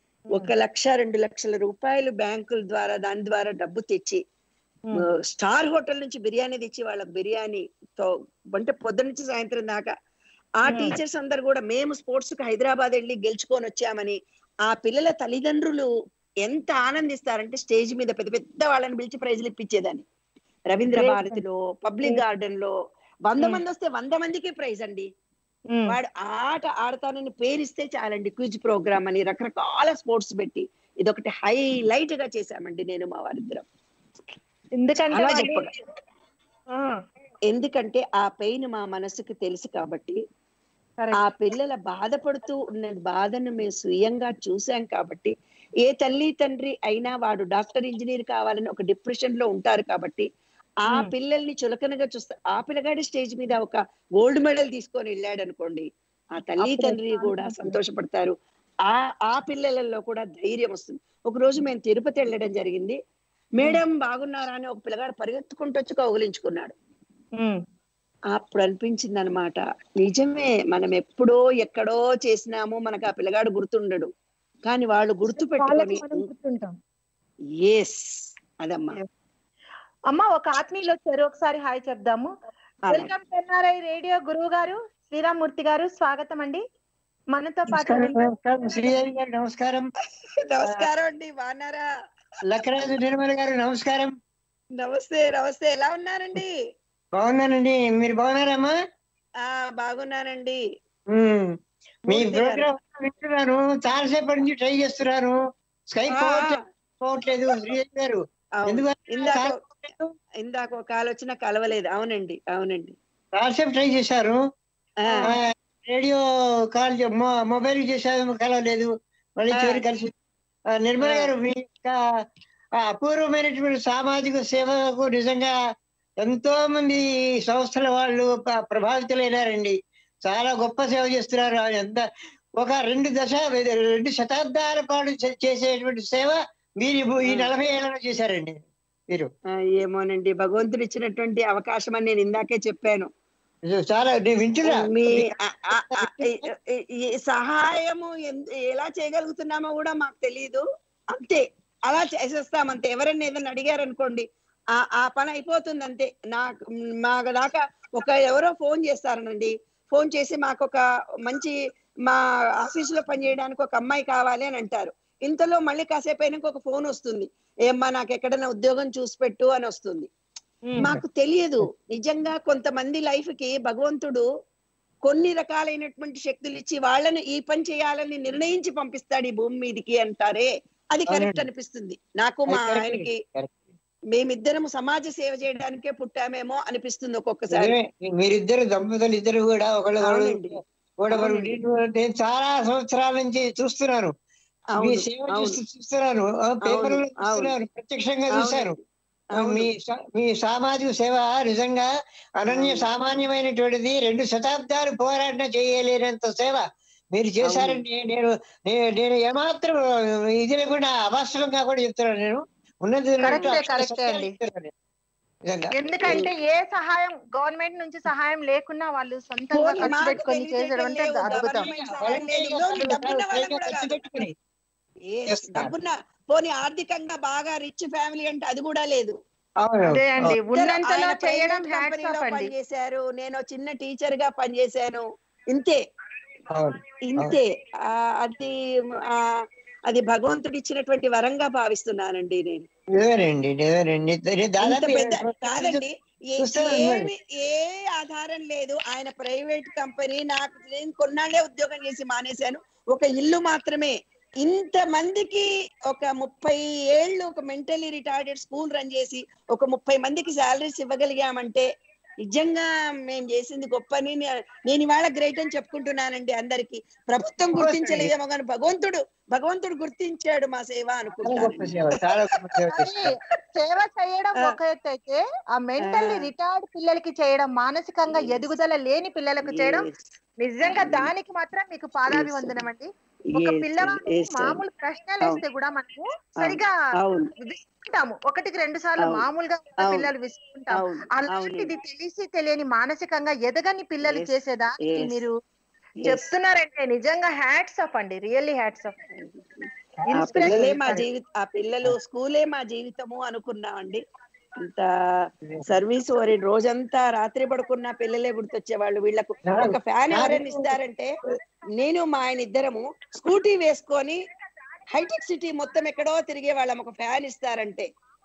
B: ఒక లక్ష రెండు లక్షల రూపాయలు బ్యాంకుల ద్వారా దాని ద్వారా డబ్బు తెచ్చి
C: ఉమ్,
B: స్టార్ హోటల్ నుంచి బిర్యానీ తెచ్చి వాళ్ళకి బిర్యానీ తో అంటే పొద్దు నుంచి సాయంత్రం దాకా ఆ
C: Hmm.
B: టీచర్స్ అందరు కూడా మేము స్పోర్ట్స్ కి హైదరాబాద్ వెళ్ళి గెలుచుకొని వచ్చామని ఆ పిల్లల తల్లిదండ్రులు ఎంత ఆనందిస్తారంటే స్టేజ్ మీద పెద్ద పెద్ద వాళ్ళని పిలిచి ప్రైజ్లు ఇప్పించేదాన్ని రవీంద్ర
C: Great.
B: భారతిలో పబ్లిక్
C: Great.
B: గార్డెన్ లో వంద
C: Hmm.
B: మంది వస్తే వంద మందికి ప్రైజ్ అండి
C: ఉమ్,
B: వాడు ఆట ఆడతానని పేరిస్తే చాలండి క్విజ్ ప్రోగ్రామ్ అని రకరకాల స్పోర్ట్స్ పెట్టి ఇదొకటి హైలైట్ గా చేశామండి నేను మా వారిద్దరం
C: ఎందుకంటే
B: అలా
C: వాళ్ళు-
B: చెప్పడం
C: ఆ,
B: ఎందుకంటే ఆ పెయిన్ మా మనసుకి తెలుసు కాబట్టి
C: correct.
B: ఆ పిల్లల బాధపడుతూ ఉన్న బాధను మేము స్వయంగా చూసాం కాబట్టి ఏ తల్లి తండ్రి అయినా వాడు డాక్టర్ ఇంజనీర్ కావాలని ఒక డిప్రెషన్ లో ఉంటారు కాబట్టి ఆ
C: Hmm.
B: పిల్లల్ని చులకనగా చూస్తా ఆ పిల్లగాడి స్టేజ్ మీద ఒక గోల్డ్ మెడల్ తీసుకొని వెళ్ళాడు అనుకోండి ఆ తల్లి
C: అప్పుడు
B: తండ్రి కూడా సంతోషపడతారు ఆ ఆ పిల్లలలో కూడా ధైర్యం వస్తుంది ఒక రోజు మేము తిరుపతి వెళ్ళడం జరిగింది మేడం బాగున్నారా అని ఒక పిల్లగాడు పరిగెత్తుకుంటూ వచ్చి కౌగులించుకున్నాడు
C: ఉమ్,
B: అప్పుడు అనిపించింది అనమాట నిజమే మనం ఎప్పుడో ఎక్కడో చేసినాము మనకు ఆ పిల్లగాడు గుర్తుండడు కానీ వాళ్ళు గుర్తు
C: వాళ్ళకి
B: పెట్టుకొని
C: మనం గుర్తుంటాం
B: ఎస్ అదమ్మా
C: అమ్మ ఒక ఆత్మీయులు వచ్చారు ఒకసారి హాయ్ చెప్దాము
B: అలాగే.
C: వెల్కమ్ ఎన్ఆర్ఐ రేడియో గురువు గారు శ్రీరామూర్తి గారు స్వాగతం అండి మనతో పాటు
E: నమస్కారం నమస్కారం శ్రీహరి గారు నమస్కారం
B: నమస్కారం అండి బాగున్నారా
E: లక్కరాజు నిర్మల గారు నమస్కారం
B: నమస్తే నమస్తే ఎలా ఉన్నారండి
E: బాగున్నానండి మీరు బాగున్నారమ్మా
B: ఆ బాగున్నానండి
E: ఉమ్. మీ
B: మూర్తి గారు.
E: ప్రోగ్రామ్ వింటున్నాను చాలాసేపటి నుంచి ట్రై చేస్తున్నాను స్కై
B: ఆ,
E: పోవట్లేదు శ్రీహరి గారు
B: అవును.
E: ఎందుకంటే
B: ఇందాక
E: చాలా-
B: ఇందాక ఒక కాల్ వచ్చినా కలవలేదు అవునండి అవునండి
E: చాలాసేపు ట్రై చేశారు
B: ఆ,
E: ఆ, రేడియో కాల్ చే- మొ- మొబైల్ చేశారు కలవలేదు మళ్ళీ
B: ఆ.
E: చివరి కలిసి ఆ, నిర్మల
B: ఆ.
E: గారు మీ యొక్క ఆ అపూర్వమైనటువంటి సామాజిక సేవకు నిజంగా ఎంతో మంది సంస్థల వాళ్ళు ప- ప్రభావితులైనారండి చాలా గొప్ప సేవ చేస్తున్నారు ఆయన ఎంత ఒక రెండు దశ రెండు శతాబ్దాల పాటు చే- చేసేటువంటి సేవ మీరు ఇప్పుడు ఈ నలభై ఏళ్ళలో చేశారండి మీరు
B: ఆ, ఏమోనండి భగవంతుడు ఇచ్చినటువంటి అవకాశం అని నేను ఇందాకే చెప్పాను
E: ఇది చాలా నేను వింటున్నా
B: మీ ఆ- ఆ- ఆ- ఈ- ఈ- ఈ సహాయము ఎందు- ఎలా చేయగలుగుతున్నామో కూడా మాకు తెలియదు అంతే అలా చేసేస్తాం అంతే ఎవరైనా ఏదైనా అడిగారు అనుకోండి ఆ ఆ పని అయిపోతుంది అంతే నాకు మా దాకా ఒక ఎవరో ఫోన్ చేస్తారనండి ఫోన్ చేసి మాకు ఒక మంచి మా ఆఫీస్ లో పనిచేయడానికి ఒక అమ్మాయి కావాలి అని అంటారు ఇంతలో మళ్ళీ కాసేపు అయినాక ఒక ఫోన్ వస్తుంది ఏమ్మా నాకు ఎక్కడైనా ఉద్యోగం చూసి పెట్టు అని వస్తుంది మాకు తెలియదు నిజంగా కొంతమంది లైఫ్ కి భగవంతుడు కొన్ని రకాలైనటువంటి శక్తులు ఇచ్చి వాళ్ళని ఈ పని చేయాలని నిర్ణయించి పంపిస్తాడు ఈ భూమి మీదకి అంటారే అది కరెక్ట్
E: అవునండి.
B: అనిపిస్తుంది నాకు మా
E: అది correct.
B: ఆయనకి
E: Correct.
B: మేమిద్దరం సమాజ సేవ చేయడానికే పుట్టామేమో అనిపిస్తుంది ఒక్కొక్కసారి
E: నిజమే. మీరిద్దరు దంపతులు ఇద్దరు కూడా ఒకళ్ళు
B: అవునండి.
E: కూడా
B: అవునండి.
E: నేను చాలా సంవత్సరాల నుంచి చూస్తున్నాను మీ
B: అవును,
E: సేవ
B: అవును.
E: చూస్తూ చూస్తున్నాను ఆ, పేపర్లో
B: అవును,
E: చూస్తున్నాను ప్రత్యక్షంగా చూశాను
B: అవును.
E: మీ సా- మీ సామాజిక సేవ నిజంగా అనన్య
B: అవును.
E: సామాన్యమైనటువంటిది రెండు శతాబ్దాలు పోరాటం చేయలేనంత సేవ మీరు చేశారని నేను నేను- నేను ఏమాత్రం ఇది లేకుండా అవాస్తవంగా కూడా చెప్తున్నాను నేను ఉన్నది ఉన్నట్టు
C: కరెక్టే,
E: అక్షర
C: కరెక్టే
E: సత్యాలు
C: అండి.
E: చెప్తున్నాను నేను. నిజంగా
C: ఎందుకంటే ఏ సహాయం గవర్నమెంట్ నుంచి సహాయం లేకున్నా వాళ్ళు సొంతంగా
B: పోనీ
C: ఖర్చు
B: మాకు
C: పెట్టుకొని చేసడం అంటే
B: తెలివితేటలు లేవు,
C: అద్భుతం
B: government సహాయం లేదు. ఇదిగో డబ్బున్న వాళ్ళని కూడా
E: ఖర్చు
B: కాదు.
E: పెట్టుకుని
B: ఏ
E: చేస్తున్నారు.
B: డబ్బున్న పోనీ ఆర్థికంగా బాగా రిచ్ ఫ్యామిలీ అంటే అది కూడా లేదు
E: అవును
C: అదే అండి
B: ఇద్దరు
C: ఉన్నంతలో
B: ఆయన
C: చేయడం
B: private
C: హ్యాట్స్
B: company
C: ఆఫ్
B: లో
C: అండి
B: పనిచేశారు నేను చిన్న టీచర్ గా పనిచేశాను ఇంతే
E: అవును
B: ఇంతే ఆ, అది ఆ, అది భగవంతుడు ఇచ్చినటువంటి వరంగా భావిస్తున్నానండి నేను
E: నిజమేనండి నిజమేనండి నేను
B: ఇంత
E: దాదాపు
B: పెద్ద
E: ఏడు
B: కాదండి ఏ-
E: చూస్తాను
B: ఏమి ఏ ఆధారం లేదు ఆయన ప్రైవేట్ కంపెనీ నాకు నేను కొన్నాళ్ళే ఉద్యోగం చేసి మానేశాను ఒక ఇల్లు మాత్రమే ఇంత మందికి ఒక ముప్పై ఏళ్ళు ఒక మెంటలీ రిటార్డెడ్ స్కూల్ రన్ చేసి ఒక ముప్పై మందికి శాలరీస్ ఇవ్వగలిగామంటే నిజంగా మేము చేసింది గొప్పని నే- నేను ఇవాళ గ్రేట్ అని చెప్పుకుంటున్నానండి అందరికి ప్రభుత్వం గుర్తించలేదేమో కానీ భగవంతుడు భగవంతుడు గుర్తించాడు మా సేవ
E: చాలా
B: అనుకుంటాను
E: గొప్ప సేవ చాలా గొప్ప సేవ
C: కానీ
E: చేస్తారు
C: సేవ చేయడం
B: ఆ.
C: ఒక ఎత్తు అయితే ఆ మెంటల్లీ
B: ఆ.
C: రిటైర్డ్ పిల్లలకి చేయడం మానసికంగా
B: Yes.
C: ఎదుగుదల లేని పిల్లలకు చేయడం నిజంగా దానికి మాత్రం మీకు పాదాభివందనం అండి ఒక
B: Yes,
C: పిల్లవాడు
B: yes, sir.
C: మామూలు ప్రశ్నలు వేస్తే కూడా మనము సరిగా
B: అవును
C: విసుకుంటాము ఒకటికి రెండు సార్లు
B: అవును.
C: మామూలుగా ఉన్న
B: అవును.
C: పిల్లలు విసుకుంటాము
B: అవును
C: అలాంటిది తెలిసి తెలియని మానసికంగా ఎదగని పిల్లలు
B: Yes,
C: చేసేదానికి
B: yes.
C: మీరు
B: Yes.
C: చెప్తున్నారంటే నిజంగా హ్యాట్స్ ఆఫ్ అండి రియల్లీ హ్యాట్స్ ఆఫ్
B: ఆ పిల్లలే మా జీవిత ఆ పిల్లలు స్కూలే మా జీవితము అనుకున్నామండి అంత సర్వీస్ ఓరి రోజంతా రాత్రి పడుకున్న పిల్లలే గుర్తొచ్చేవాళ్ళు వీళ్ళకు ఒక ఫ్యాన్ ఎవరైనా ఇస్తారంటే నేను మా ఆయన ఇద్దరము స్కూటీ వేసుకొని హైటెక్ సిటీ మొత్తం ఎక్కడో తిరిగే వాళ్ళం ఒక ఫ్యాన్ ఇస్తారంటే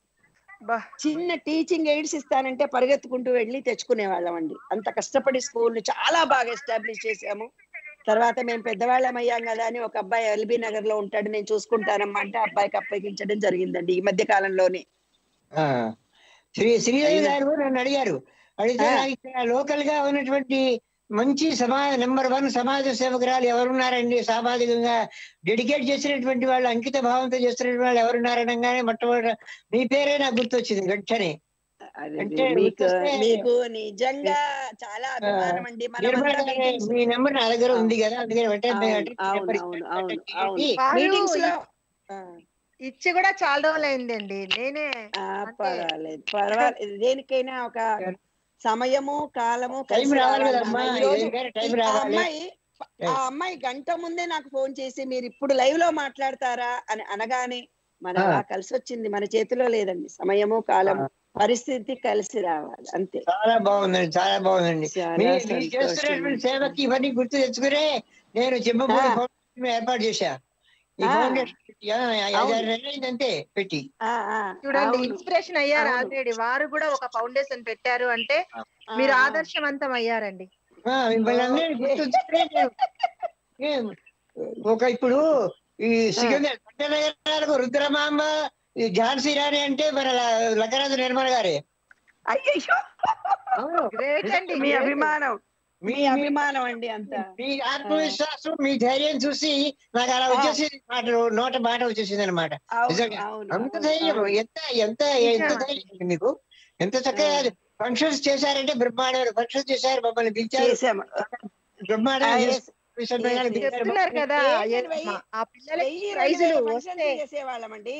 B: చిన్న టీచింగ్ ఎయిడ్స్ ఇస్తానంటే పరిగెత్తుకుంటూ వెళ్ళి తెచ్చుకునే వాళ్ళం అండి అంత కష్టపడి స్కూల్ చాలా బాగా ఎస్టాబ్లిష్ చేశాము తర్వాత మేము పెద్దవాళ్ళం అయ్యాం కదా అని ఒక అబ్బాయి ఎల్బీ నగర్ లో ఉంటాడు నేను చూసుకుంటానమ్మా అంటే ఆ అబ్బాయికి అప్పగించడం జరిగిందండి ఈ మధ్య కాలంలోనే
E: ఆ. శ్రీ శ్రీదేవి గారు నన్ను అడిగారు అడిగితే
B: ఆ.
E: నాకు ఇక్కడ లోకల్ గా ఉన్నటువంటి మంచి సమాజ నెంబర్ వన్ సమాజ సేవకురాలు ఎవరున్నారండి సామాజికంగా డెడికేట్ చేసినటువంటి వాళ్ళు అంకిత భావంతో చేస్తున్నటువంటి వాళ్ళు ఎవరున్నారనగానే మొట్టమొదటి మీ పేరే నాకు గుర్తొచ్చింది వెంటనే
B: అదే
E: అంటే
B: మీకు
E: గుర్తొస్తే-
B: మీకు నిజంగా చాలా అభిమానం అండి
E: నిర్మల
B: మనం
E: గారి మీ నెంబర్ నా దగ్గర ఉంది కదా అందుకని వెంటనే
B: అవును, అవును, అవును, అవును, అవును.
C: వాళ్ళు
B: మీటింగ్స్ లో ఆ,
C: ఇచ్చి కూడా చాలా రోజులు అయిందండి నేనే
B: ఆ,
C: అంటే-
B: పర్వాలేదు పర్వాలేదు దేనికైనా ఒక సమయము కాలము
E: టైం
B: కలిసి
E: రావాలి
B: రావాలి
E: కదమ్మా
B: నాన్న. ఈ రోజు
E: దేనికైనా టైం
B: ఈ- ఆ
E: రావాలి
B: అమ్మాయి ఆ అమ్మాయి గంట ముందే నాకు ఫోన్ చేసి మీరు ఇప్పుడు లైవ్ లో మాట్లాడతారా అని అనగానే మన
E: ఆ.
B: అలా కలిసి వచ్చింది మన చేతిలో లేదండి సమయము కాలము పరిస్థితి కలిసి రావాలి అంతే
E: చాలా బాగుందండి చాలా బాగుందండి
B: చాలా
E: మీ- మీరు
B: సంతోషం.
E: చేస్తున్నటువంటి సేవకి ఇవన్నీ గుర్తు తెచ్చుకునే నేను చెమ్మపూడి
B: ఆ.
E: ఫౌండేషన్ ఏర్పాటు చేశా ఈ
B: ఆ.
E: ఫౌండేషన్ పెట్టి, ఆ,
B: అవును.
E: ఐదారు నెలలు అయింది అంతే పెట్టి
B: ఆ, ఆ,
C: చూడండి
B: అవును.
C: ఇన్స్పిరేషన్ అయ్యారు
B: అవును.
C: ఆల్రెడీ వారు కూడా ఒక ఫౌండేషన్ పెట్టారు అంటే మీరు
B: ఆ,
C: ఆదర్శవంతం అయ్యారండి
E: ఆ, మిమ్మల్ని అందరినీ గుర్తుంచుకునే నేను ఏం, ఒక ఇప్పుడు ఈ సికింద్ర పట్టణగరాలకు రుద్రమాంబ ఈ ఝాన్సీ రాణి అంటే మన ల- లక్కరాజు నిర్మల గారే
B: అయ్యయ్యో
E: అవును.
C: గ్రేట్ అండి
B: మీ
C: great.
B: అభిమానం మీ
E: మీ-
B: అభిమానం అండి అంత
E: మీ ఆత్మవిశ్వాసం మీ ధైర్యం చూసి నాకు అలా వచ్చేసి మాట నోట మాట వచ్చేసింది అనమాట
B: అవును,
E: నిజంగా.
B: అవును,
E: అంత
B: అవును,
E: ధైర్యం
B: అవును.
E: ఎంత ఎంత ఎంత
C: నిజమా?
E: ధైర్యం ఉంది మీకు ఎంత చక్కగా ఫంక్షన్స్ చేశారంటే బ్రహ్మాండమైన ఫంక్షన్స్ చేశారు మమ్మల్ని పిలిచారు
B: చేసాము
E: బ్రహ్మాండంగా
B: ఆ, yes.
E: చేస్తారు. విశ్వబ్రహ్మాండంగా
B: yes, yes.
E: దిగారు.
C: చెప్తున్నారు కదా
B: ఏంటండి
C: ఏ-
B: వెయ్యి-
C: మా- ఆ పిల్లలకి
B: వెయ్యి రెండు
C: ప్రైజులు
B: వేల
C: వస్తే
B: ఫంక్షన్స్ చేసేవాళ్ళమండి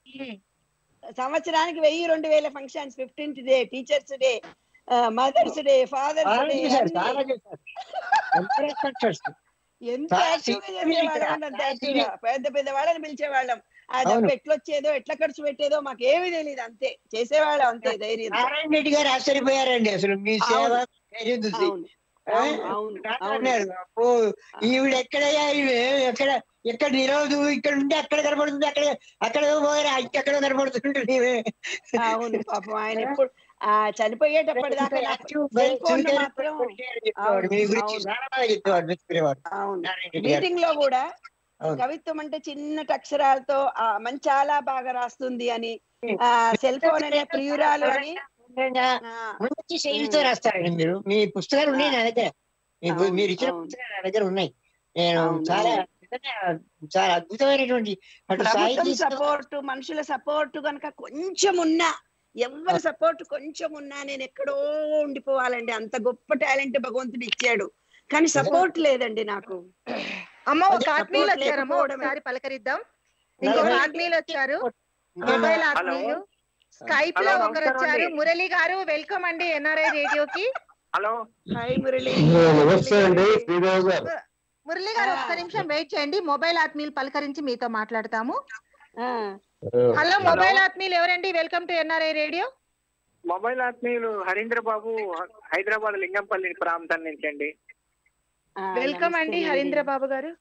B: సంవత్సరానికి వెయ్యి రెండు వేల functions fifteenth day teachers day mothers day fathers
E: చాలా
B: డే
E: చేశారు చాలా చేశారు ఎంత respect చేస్తారు.
B: ఎంత
E: చాలా
B: యాక్టివ్ గా
E: serious
B: చేసేవాళ్ళం అంటే అంత యాక్టివ్ గా పెద్ద పెద్ద వాళ్ళని పిలిచేవాళ్ళం ఆ డబ్బు
E: అవును.
B: ఎట్లొచ్చేదో ఎట్లా ఖర్చు పెట్టేదో మాకు ఏమీ తెలియదు అంతే చేసేవాళ్ళం అంతే ధైర్యం
E: నారాయణ రెడ్డి గారు ఆశ్చర్యపోయారండి అసలు మీ సేవ
B: అవును.
E: ధైర్యం చూసి
B: అవును
E: ఆ?
B: అవును అవును
E: డాక్టర్
B: అవును
E: అన్నారు అబ్బో ఈవిడ ఎక్కడయ్యా ఈవిడ ఎక్కడ ఎక్కడ నిలవదు ఇక్కడ ఉంటే అక్కడ కనపడుతుంది అక్కడ అక్కడ పోయారు ఎక్కడ కనపడుతుంటే నీవే
B: అవును పాపం ఆయన ఎప్పుడు ఆ చనిపోయేటప్పటిదాకా నాకు
E: యాక్టివ్
B: సెల్ ఫోన్
E: చురుకైన
B: మాత్రం
E: చెప్పేవాడు మీ
B: అవును,
E: గురించి
B: అవును.
E: చాలా బాగా చెప్పేవాడు మెచ్చుకునేవాడు
B: అవును
E: నారాయణ రెడ్డి గారు
B: మీటింగ్ లో కూడా
E: అవును.
B: కవిత్వం అంటే చిన్నటి అక్షరాలతో ఆ మంచి చాలా బాగా రాస్తుంది అని ఆ సెల్ ఫోన్ అనే ప్రియురాలు అని ఆ,
E: మంచి శైలితో రాస్తారండి మీరు మీ పుస్తకాలు ఉన్నాయి నా దగ్గర మీ-
B: అవును,
E: మీరు ఇచ్చిన
B: అవును.
E: పుస్తకాలు నా దగ్గర ఉన్నాయి నేను
B: అవును,
E: చాలా
B: అవును.
E: నిజంగా చాలా అద్భుతమైనటువంటి అటు
B: ప్రభుత్వం
E: సాహితీ
B: సపోర్ట్ మనుషుల సపోర్ట్ కనుక కొంచెం ఉన్నా ఎవరి సపోర్ట్ కొంచెం ఉన్నా నేను ఎక్కడో ఉండిపోవాలండి అంత గొప్ప టాలెంట్ భగవంతుడు ఇచ్చాడు కానీ సపోర్ట్ లేదండి నాకు
C: అమ్మ ఒక
B: అదే
C: ఆత్మీయులు
B: support
C: వచ్చారమ్మ
B: లేకపోవడమే.
C: ఒకసారి పలకరిద్దాం ఇంకొక
E: నలభై-
C: ఆత్మీయులు వచ్చారు
E: ఇంకా
C: మొబైల్ ఆత్మీయులు స్కైప్ లో
F: హలో,
C: ఒకరు
F: నమస్కారం
C: వచ్చారు
F: అండి.
C: మురళి గారు వెల్కమ్ అండి ఎన్ఆర్ఐ రేడియోకి
F: హలో
B: హాయ్ మురళి
G: నమస్తే అండి శ్రీదేవి గారు
C: మురళి గారు ఒక్క
B: ఆ.
C: నిమిషం వెయిట్ చేయండి మొబైల్ ఆత్మీయులు పలకరించి మీతో మాట్లాడతాము
B: ఆ,
C: హలో మొబైల్ ఆత్మీయులు ఎవరండి welcome to NRI radio
F: mobile ఆత్మీయులు హరీంద్ర బాబు హైదరాబాద్ లింగంపల్లి ప్రాంతం నుంచి అండి
B: ఆ,
C: వెల్కమ్ అండి
B: నమస్తేనండి.
C: హరీంద్ర బాబు గారు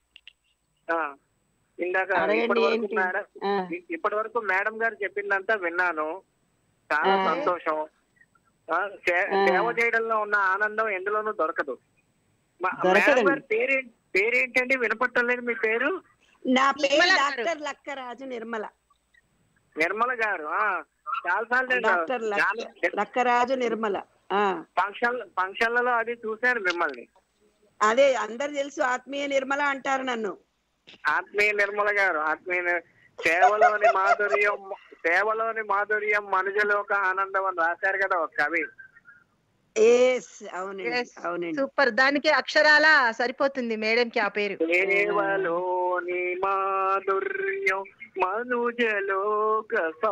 F: ఆ, ఇందాక
B: అడగండి
F: ఇప్పటి వరకు
B: ఏంటి?
F: మేడం
B: ఆ,
F: ఇప్పటి వరకు మేడం గారు చెప్పిందంతా విన్నాను చాలా
B: ఆ.
F: సంతోషం ఆ, సే-
B: ఆ.
F: సేవ చేయడంలో ఉన్న ఆనందం ఎందులోనూ దొరకదు మా- మేడం
B: దొరకదండి.
F: గారి పేరేంటి పేరేంటండి వినపట్టలేదు మీ పేరు
B: నా పేరు
C: నిర్మల గారు.
B: డాక్టర్ లక్కరాజు నిర్మల
F: నిర్మల గారు ఆ, చాలాసార్లు నేను
B: డాక్టర్ లక్క-
F: చాలా-
B: లక్కరాజు నిర్మల ఆ
F: ఫంక్షన్ ఫంక్షన్లలో అది చూశాను మిమ్మల్ని
B: అదే అందరు తెలుసు ఆత్మీయ నిర్మల అంటారు నన్ను
F: ఆత్మీయ నిర్మల గారు ఆత్మీయ నిర్- సేవలోని మాధుర్యం సేవలోని మాధుర్యం మనుజలోక ఆనందం అని రాశారు కదా ఒక కవి
B: ఎస్ అవునండి
C: Yes.
B: అవునండి
C: సూపర్ దానికి అక్షరాల సరిపోతుంది మేడం కి ఆ పేరు
F: సేవలోని మాధుర్యం మనుజలోక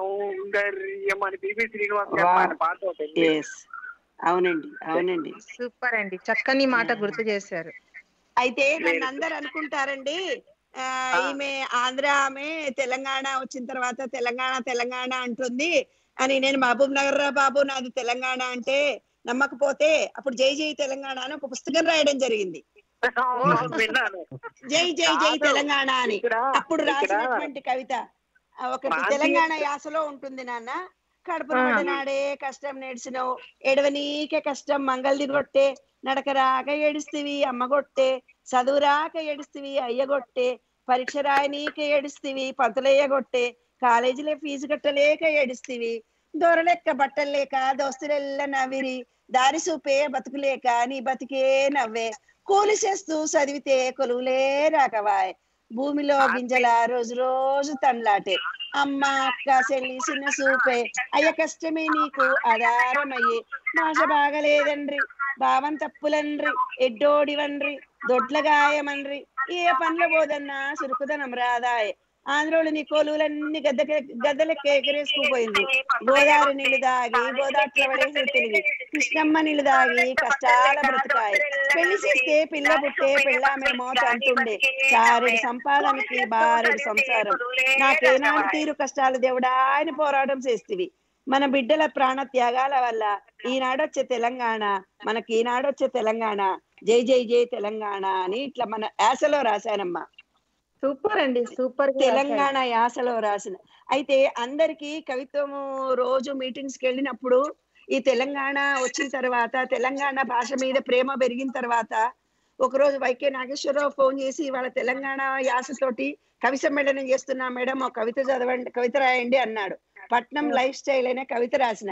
F: సౌందర్యం అని పివి శ్రీనివాస్ గారు
B: Wow.
F: పాడిన పాట ఒకటి ఉంది.
B: ఎస్ అవునండి అవునండి
C: సూపర్ అండి చక్కని మాట గుర్తు చేశారు
B: అయితే నన్ను అందరు అనుకుంటారండి ఆ, ఈమె ఆంధ్ర ఆమె తెలంగాణ వచ్చిన తర్వాత తెలంగాణ తెలంగాణ అంటుంది అని నేను మహబూబ్ నగర్ రా బాబు నాది తెలంగాణ అంటే నమ్మకపోతే అప్పుడు జై జై తెలంగాణ అని ఒక పుస్తకం రాయడం జరిగింది
F: అవును, విన్నాను
B: జై జై జై
F: కాదు.
B: తెలంగాణ అని
F: ఇక్కడ
B: అప్పుడు
F: ఇక్కడ
B: రాసినటువంటి కవిత ఆ, ఒకటి
F: ప్రాంతీయ-
B: తెలంగాణ యాసలో ఉంటుంది నాన్న కడుపున
C: ఆ.
B: పడినాడే కష్టం నేర్చినావు ఎడవనీకే కష్టం మంగళది కొట్టే నడక రాక ఏడుస్తివి అమ్మ కొట్టే చదువు రాక ఏడుస్తివి అయ్యగొట్టే పరీక్ష రాయనీకే ఏడుస్తివి పంతులయ్య కొట్టే కాలేజీలో ఫీజు కట్టలేక ఏడుస్తివి దొరలెక్క బట్టలు లేక దోస్తులెల్ల నవ్విరి దారి చూపే బతుకులేక నీ బతికే నవ్వే కూలి చేస్తూ చదివితే కొలువులే రాకవాయ్ భూమిలో గింజల రోజు రోజు తండ్లాటే అమ్మ అక్క చెల్లి చిన్న సూపే అయ్య కష్టమే నీకు ఆధారమయ్యే మాష బాగలేదండ్రి భావం తప్పులండ్రి ఎడ్డోడివన్రి దొడ్ల గాయమన్రి ఏ పనుల పోదన్నా సురుకుదనం రాదాయే ఆంధ్రోలు నీ కొలువులన్నీ గద్దె గద్దెలెక్క ఎగరేసుకుపోయింది గోదావరి నీళ్లు దాగి గోదాట్ల పడేసి తెలివి కృష్ణమ్మ నీళ్లు దాగి కష్టాల బ్రతుకాయి పెళ్లి చేస్తే పిల్ల పుట్టే పెళ్ళామేమో తంతుండే చారెడు సంపాదనకి బారెడు సంసారం నాకేనాడు తీరు కష్టాలు దేవుడా అని పోరాటం చేస్తివి మన బిడ్డల ప్రాణ త్యాగాల వల్ల ఈనాడొచ్చే తెలంగాణ మనకి ఈనాడొచ్చే తెలంగాణ జై జై జై తెలంగాణ అని ఇట్లా మన యాసలో రాశానమ్మా
C: సూపర్ అండి సూపర్
B: తెలంగాణ యాసలో రాసిన అయితే అందరికి కవిత్వము రోజు మీటింగ్స్ కి వెళ్ళినప్పుడు ఈ తెలంగాణ వచ్చిన తర్వాత తెలంగాణ భాష మీద ప్రేమ పెరిగిన తర్వాత ఒక రోజు వైకే నాగేశ్వరరావు ఫోన్ చేసి వాళ్ళ తెలంగాణ యాసతోటి కవి సమ్మేళనం చేస్తున్నా మేడం ఒక కవిత చదవండి కవిత రాయండి అన్నాడు పట్నం లైఫ్ స్టైల్ అనే కవిత రాసిన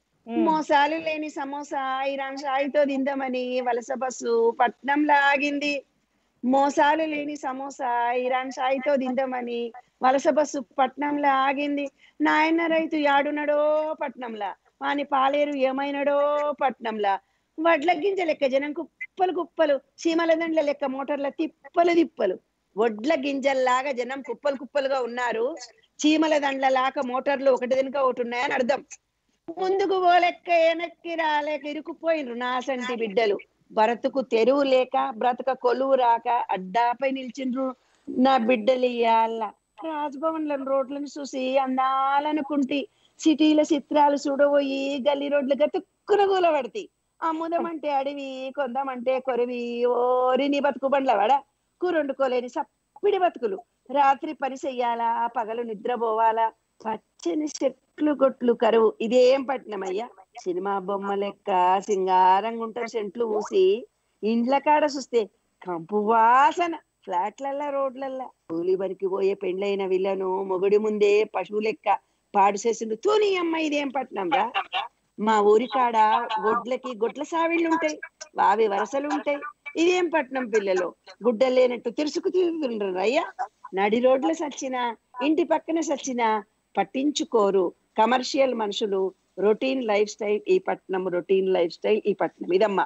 B: మోసాలు లేని సమోసా ఇరాన్ షాయితో దిందమని వలస బస్సు పట్నం లాగింది మోసాలు లేని సమోసా ఇరాన్ షాయితో దిందమని వలస బస్సు పట్నంలో ఆగింది నాయన రైతు యాడునడో పట్నంలా వాని పాలేరు ఏమైనడో పట్నంలా వడ్ల గింజ లెక్క జనం కుప్పలు కుప్పలు చీమల దండ్ల లెక్క మోటార్ల తిప్పలు తిప్పలు వడ్ల గింజల్లాగా జనం కుప్పలు కుప్పలుగా ఉన్నారు చీమల దండ్ల లాక మోటార్లు ఒకటి వెనుక ఒకటి ఉన్నాయని అర్థం ముందుకు పోలెక్క వెనక్కి రాలేక ఇరుకుపోయినరు నాసంటి బిడ్డలు బ్రతుకు తెరువు లేక బ్రతుక కొలువు రాక అడ్డాపై నిల్చిండ్రు నా బిడ్డలు ఇయ్యాల రాజ్భవన్లను రోడ్లను చూసి అందాలనుకుంటి సిటీల చిత్రాలు చూడబోయి గల్లీ రోడ్లు గతుక్కున కూలబడతాయి అమ్ముదామంటే అడవి కొందామంటే కొరవి ఓరి నీ బతుకు బండ్ల వాడ కూరొండుకోలేని సప్పిడి బతుకులు రాత్రి పని చెయ్యాలా పగలు నిద్రపోవాలా పచ్చని చెట్లు గొట్లు కరువు ఇదేం పట్టినమయ్యా సినిమా బొమ్మ లెక్క సింగారంగా ఉంటారు చెంట్లు ఊసి ఇండ్ల కాడ చూస్తే కంపు వాసన ఫ్లాట్లల్లా రోడ్లల్లా కూలి బరికి పోయే పెండ్లైన విల్లను మొగుడి ముందే పశువు లెక్క పాడు చేసిండు తూని అమ్మ ఇదేం పట్నం రా మా ఊరి కాడ గొడ్లకి గొడ్ల సావిళ్ళు ఉంటాయి వావి వరసలు ఉంటాయి ఇదేం పట్నం పిల్లలు గుడ్డలు లేనట్టు తెరుసుకు తిరుగుతుండ్రు అయ్యా నడి రోడ్లు సచ్చినా ఇంటి పక్కన సచ్చినా పట్టించుకోరు కమర్షియల్ మనుషులు రొటీన్ లైఫ్ స్టైల్ ఈ పట్నం రొటీన్ లైఫ్ స్టైల్ ఈ పట్నం ఇదమ్మా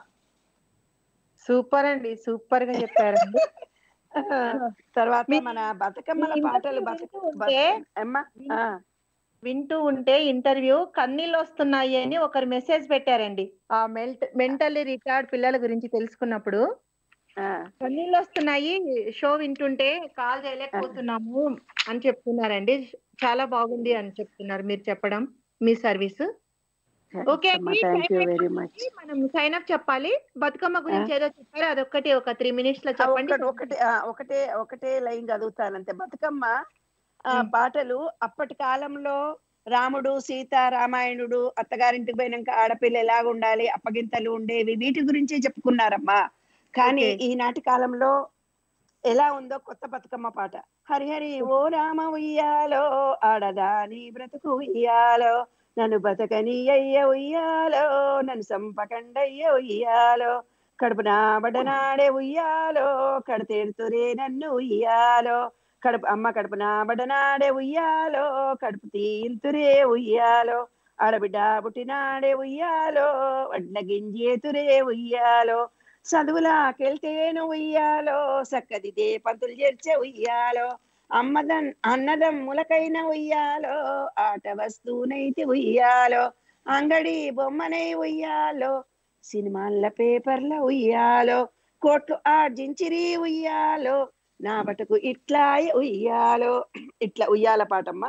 C: సూపర్ అండి సూపర్ గా చెప్పారండి
B: తర్వాత
C: మీ-
B: మన బతుకమ్మల
C: మీ
B: పాటలు
C: ఇంటర్వ్యూ
B: బతుక
C: వింటూ ఉంటే
B: అమ్మా ఆ,
C: వింటూ ఉంటే ఇంటర్వ్యూ కన్నీళ్ళు వస్తున్నాయి అని ఒకరు మెసేజ్ పెట్టారండి ఆ మెంట మెంటల్లీ రిటార్డ్ పిల్లల గురించి తెలుసుకున్నప్పుడు
B: ఆ,
C: కన్నీళ్ళు వస్తున్నాయి షో వింటుంటే కాల్ చేయలేకపోతున్నాము అని చెప్తున్నారండి చాలా బాగుంది అని చెప్తున్నారు మీరు చెప్పడం మీ సర్వీస్ ఓకే
B: అమ్మా
C: అండి
B: thank you
C: time
B: very much
C: అయిపోయింది. మనం సైన్ అప్ చెప్పాలి బతుకమ్మ గురించి ఏదో చెప్పారు అదొక్కటి ఒక త్రీ మినిట్స్ లో చెప్పండి
B: ఒకటి ఒకటే ఆ, ఒకటే ఒకటే లైన్ చదువుతానంతే బతుకమ్మ ఆ,
C: ఉమ్.
B: పాటలు అప్పటి కాలంలో రాముడు సీత రామాయణుడు అత్తగారింటికి పోయినాక ఆడపిల్ల ఎలాగ ఉండాలి అప్పగింతలు ఉండేవి వీటి గురించే చెప్పుకున్నారమ్మా కానీ
C: Okay.
B: ఈనాటి కాలంలో ఎలా ఉందో కొత్త బతుకమ్మ పాట హరిహరి ఓ రామ ఉయ్యాలో ఆడదాని బ్రతుకు ఉయ్యాలో నన్ను బతకని అయ్య ఉయ్యాలో నన్ను సంపకండయ్య ఉయ్యాలో కడుపు నాబడనాడే ఉయ్యాలో కడతేడుతురే నన్ను ఉయ్యాలో కడుపు అమ్మ కడుపు నాబడనాడే ఉయ్యాలో కడుపు తీంతురే ఉయ్యాలో ఆడబిడ్డ పుట్టినాడే ఉయ్యాలో వడ్ల గింజేతురే ఉయ్యాలో చదువులాకెళ్తేను ఉయ్యాలో సక్కదిదే పంతులు చేర్చే ఉయ్యాలో అమ్మదన్ అన్నదం ములకైన ఉయ్యాలో ఆట వస్తువునైతే ఉయ్యాలో అంగడి బొమ్మనై ఉయ్యాలో సినిమాల పేపర్ల ఉయ్యాలో కోట్లు ఆర్జించిరి ఉయ్యాలో నా బటుకు ఇట్లా ఉయ్యాలో ఇట్లా ఉయ్యాల పాటమ్మా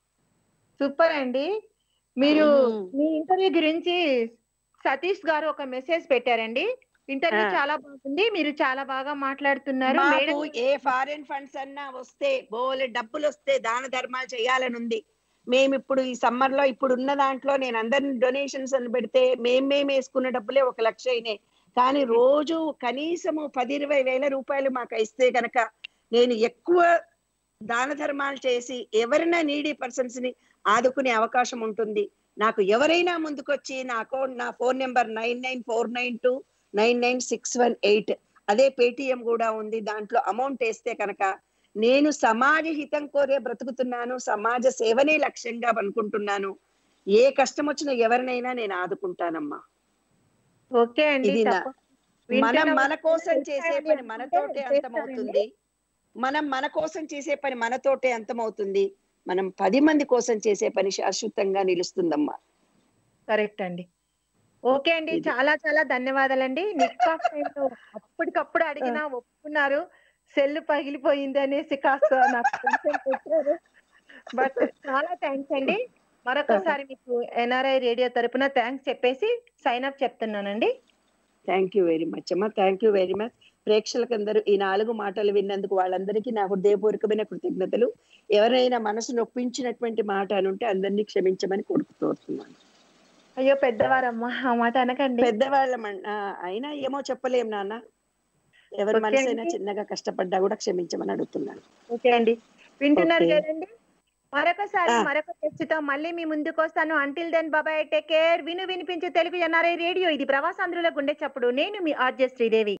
C: సూపర్ అండి మీరు
B: మ్మ్.
C: మీ ఇంటర్వ్యూ గురించి సతీష్ గారు ఒక మెసేజ్ పెట్టారండి ఇంటర్వ్యూ
B: ఆ.
C: చాలా బాగుంది మీరు చాలా బాగా మాట్లాడుతున్నారు
B: మాకు
C: మేడం
B: ఏ ఫారిన్ ఫండ్స్ అన్నా వస్తే బోలే డబ్బులు వస్తే దాన ధర్మాలు చేయాలని ఉంది మేము ఇప్పుడు ఈ సమ్మర్ లో ఇప్పుడు ఉన్న దాంట్లో నేను అందరిని డొనేషన్స్ అని పెడితే మేం మేము వేసుకున్న డబ్బులే ఒక లక్ష అయినాయి కానీ రోజు కనీసము పది ఇరవై వేల రూపాయలు మాకు ఇస్తే గనక నేను ఎక్కువ దాన ధర్మాలు చేసి ఎవరైనా నీడీ పర్సన్స్ ని ఆదుకునే అవకాశం ఉంటుంది నాకు ఎవరైనా ముందుకొచ్చి నా అకౌంట్ నా phone number nine nine four nine two nine nine six one eight అదే పేటిఎం కూడా ఉంది దాంట్లో అమౌంట్ వేస్తే కనుక నేను సమాజ హితం కోరే బ్రతుకుతున్నాను సమాజ సేవనే లక్ష్యంగా అనుకుంటున్నాను ఏ కష్టం వచ్చినా ఎవరినైనా నేను ఆదుకుంటానమ్మా
C: ఓకే అండి
B: ఇది నా-
C: తప్ప-
B: మనం
C: వింటున్న
B: మన కోసం
C: వాళ్ళు
B: చేసే
C: చేయాలి
B: పని
C: అనుకుంటే
B: మనతోటే
C: చేస్తారండి.
B: అంతమవుతుంది మనం మన కోసం చేసే పని మనతోటే అంతమవుతుంది మనం పది మంది కోసం చేసే పని శాశ్వతంగా నిలుస్తుందమ్మా
C: కరెక్ట్ అండి ఓకే అండి
B: ఇది.
C: చాలా చాలా ధన్యవాదాలండి నిక్ ఆఫ్ టైం లో అప్పటికప్పుడు అడిగినా ఒప్పుకున్నారు సెల్ పగిలిపోయింది అనేసి కాస్త నాకు కొంచెం పెట్టారు బట్ చాలా థ్యాంక్స్ అండి మరొకసారి మీకు ఎన్ఆర్ఐ రేడియో తరపున థ్యాంక్స్ చెప్పేసి సైన్ అప్ చెప్తున్నానండి
B: థ్యాంక్ యూ వెరీ మచ్ అమ్మా థ్యాంక్ యూ వెరీ మచ్ ప్రేక్షకులందరూ ఈ నాలుగు మాటలు విన్నందుకు వాళ్ళందరికీ నా హృదయపూర్వకమైన కృతజ్ఞతలు ఎవరైనా మనసు నొప్పించినటువంటి మాట అని ఉంటే అందరినీ క్షమించమని కోరుతున్నాను
C: అయ్యో పెద్దవారమ్మా ఆ మాట అనకండి
B: పెద్దవాళ్ళ మన్- ఆ, అయినా ఏమో చెప్పలేం నాన్న ఎవరి
C: ఓకే
B: మనసైనా
C: అండి.
B: చిన్నగా కష్టపడ్డా కూడా క్షమించమని అడుగుతున్నాను
C: ఓకే అండి వింటున్నారు
B: ఓకే.
C: కదండి మరొకసారి
B: ఆ.
C: మరొక టెస్ట్తో మళ్ళీ మీ ముందుకు వస్తాను until then bye bye take care విను వినిపించే తెలుగు ఎన్ఆర్ఐ రేడియో ఇది ప్రవాసాంధ్రుల గుండె చప్పుడు నేను మీ ఆర్జే శ్రీదేవి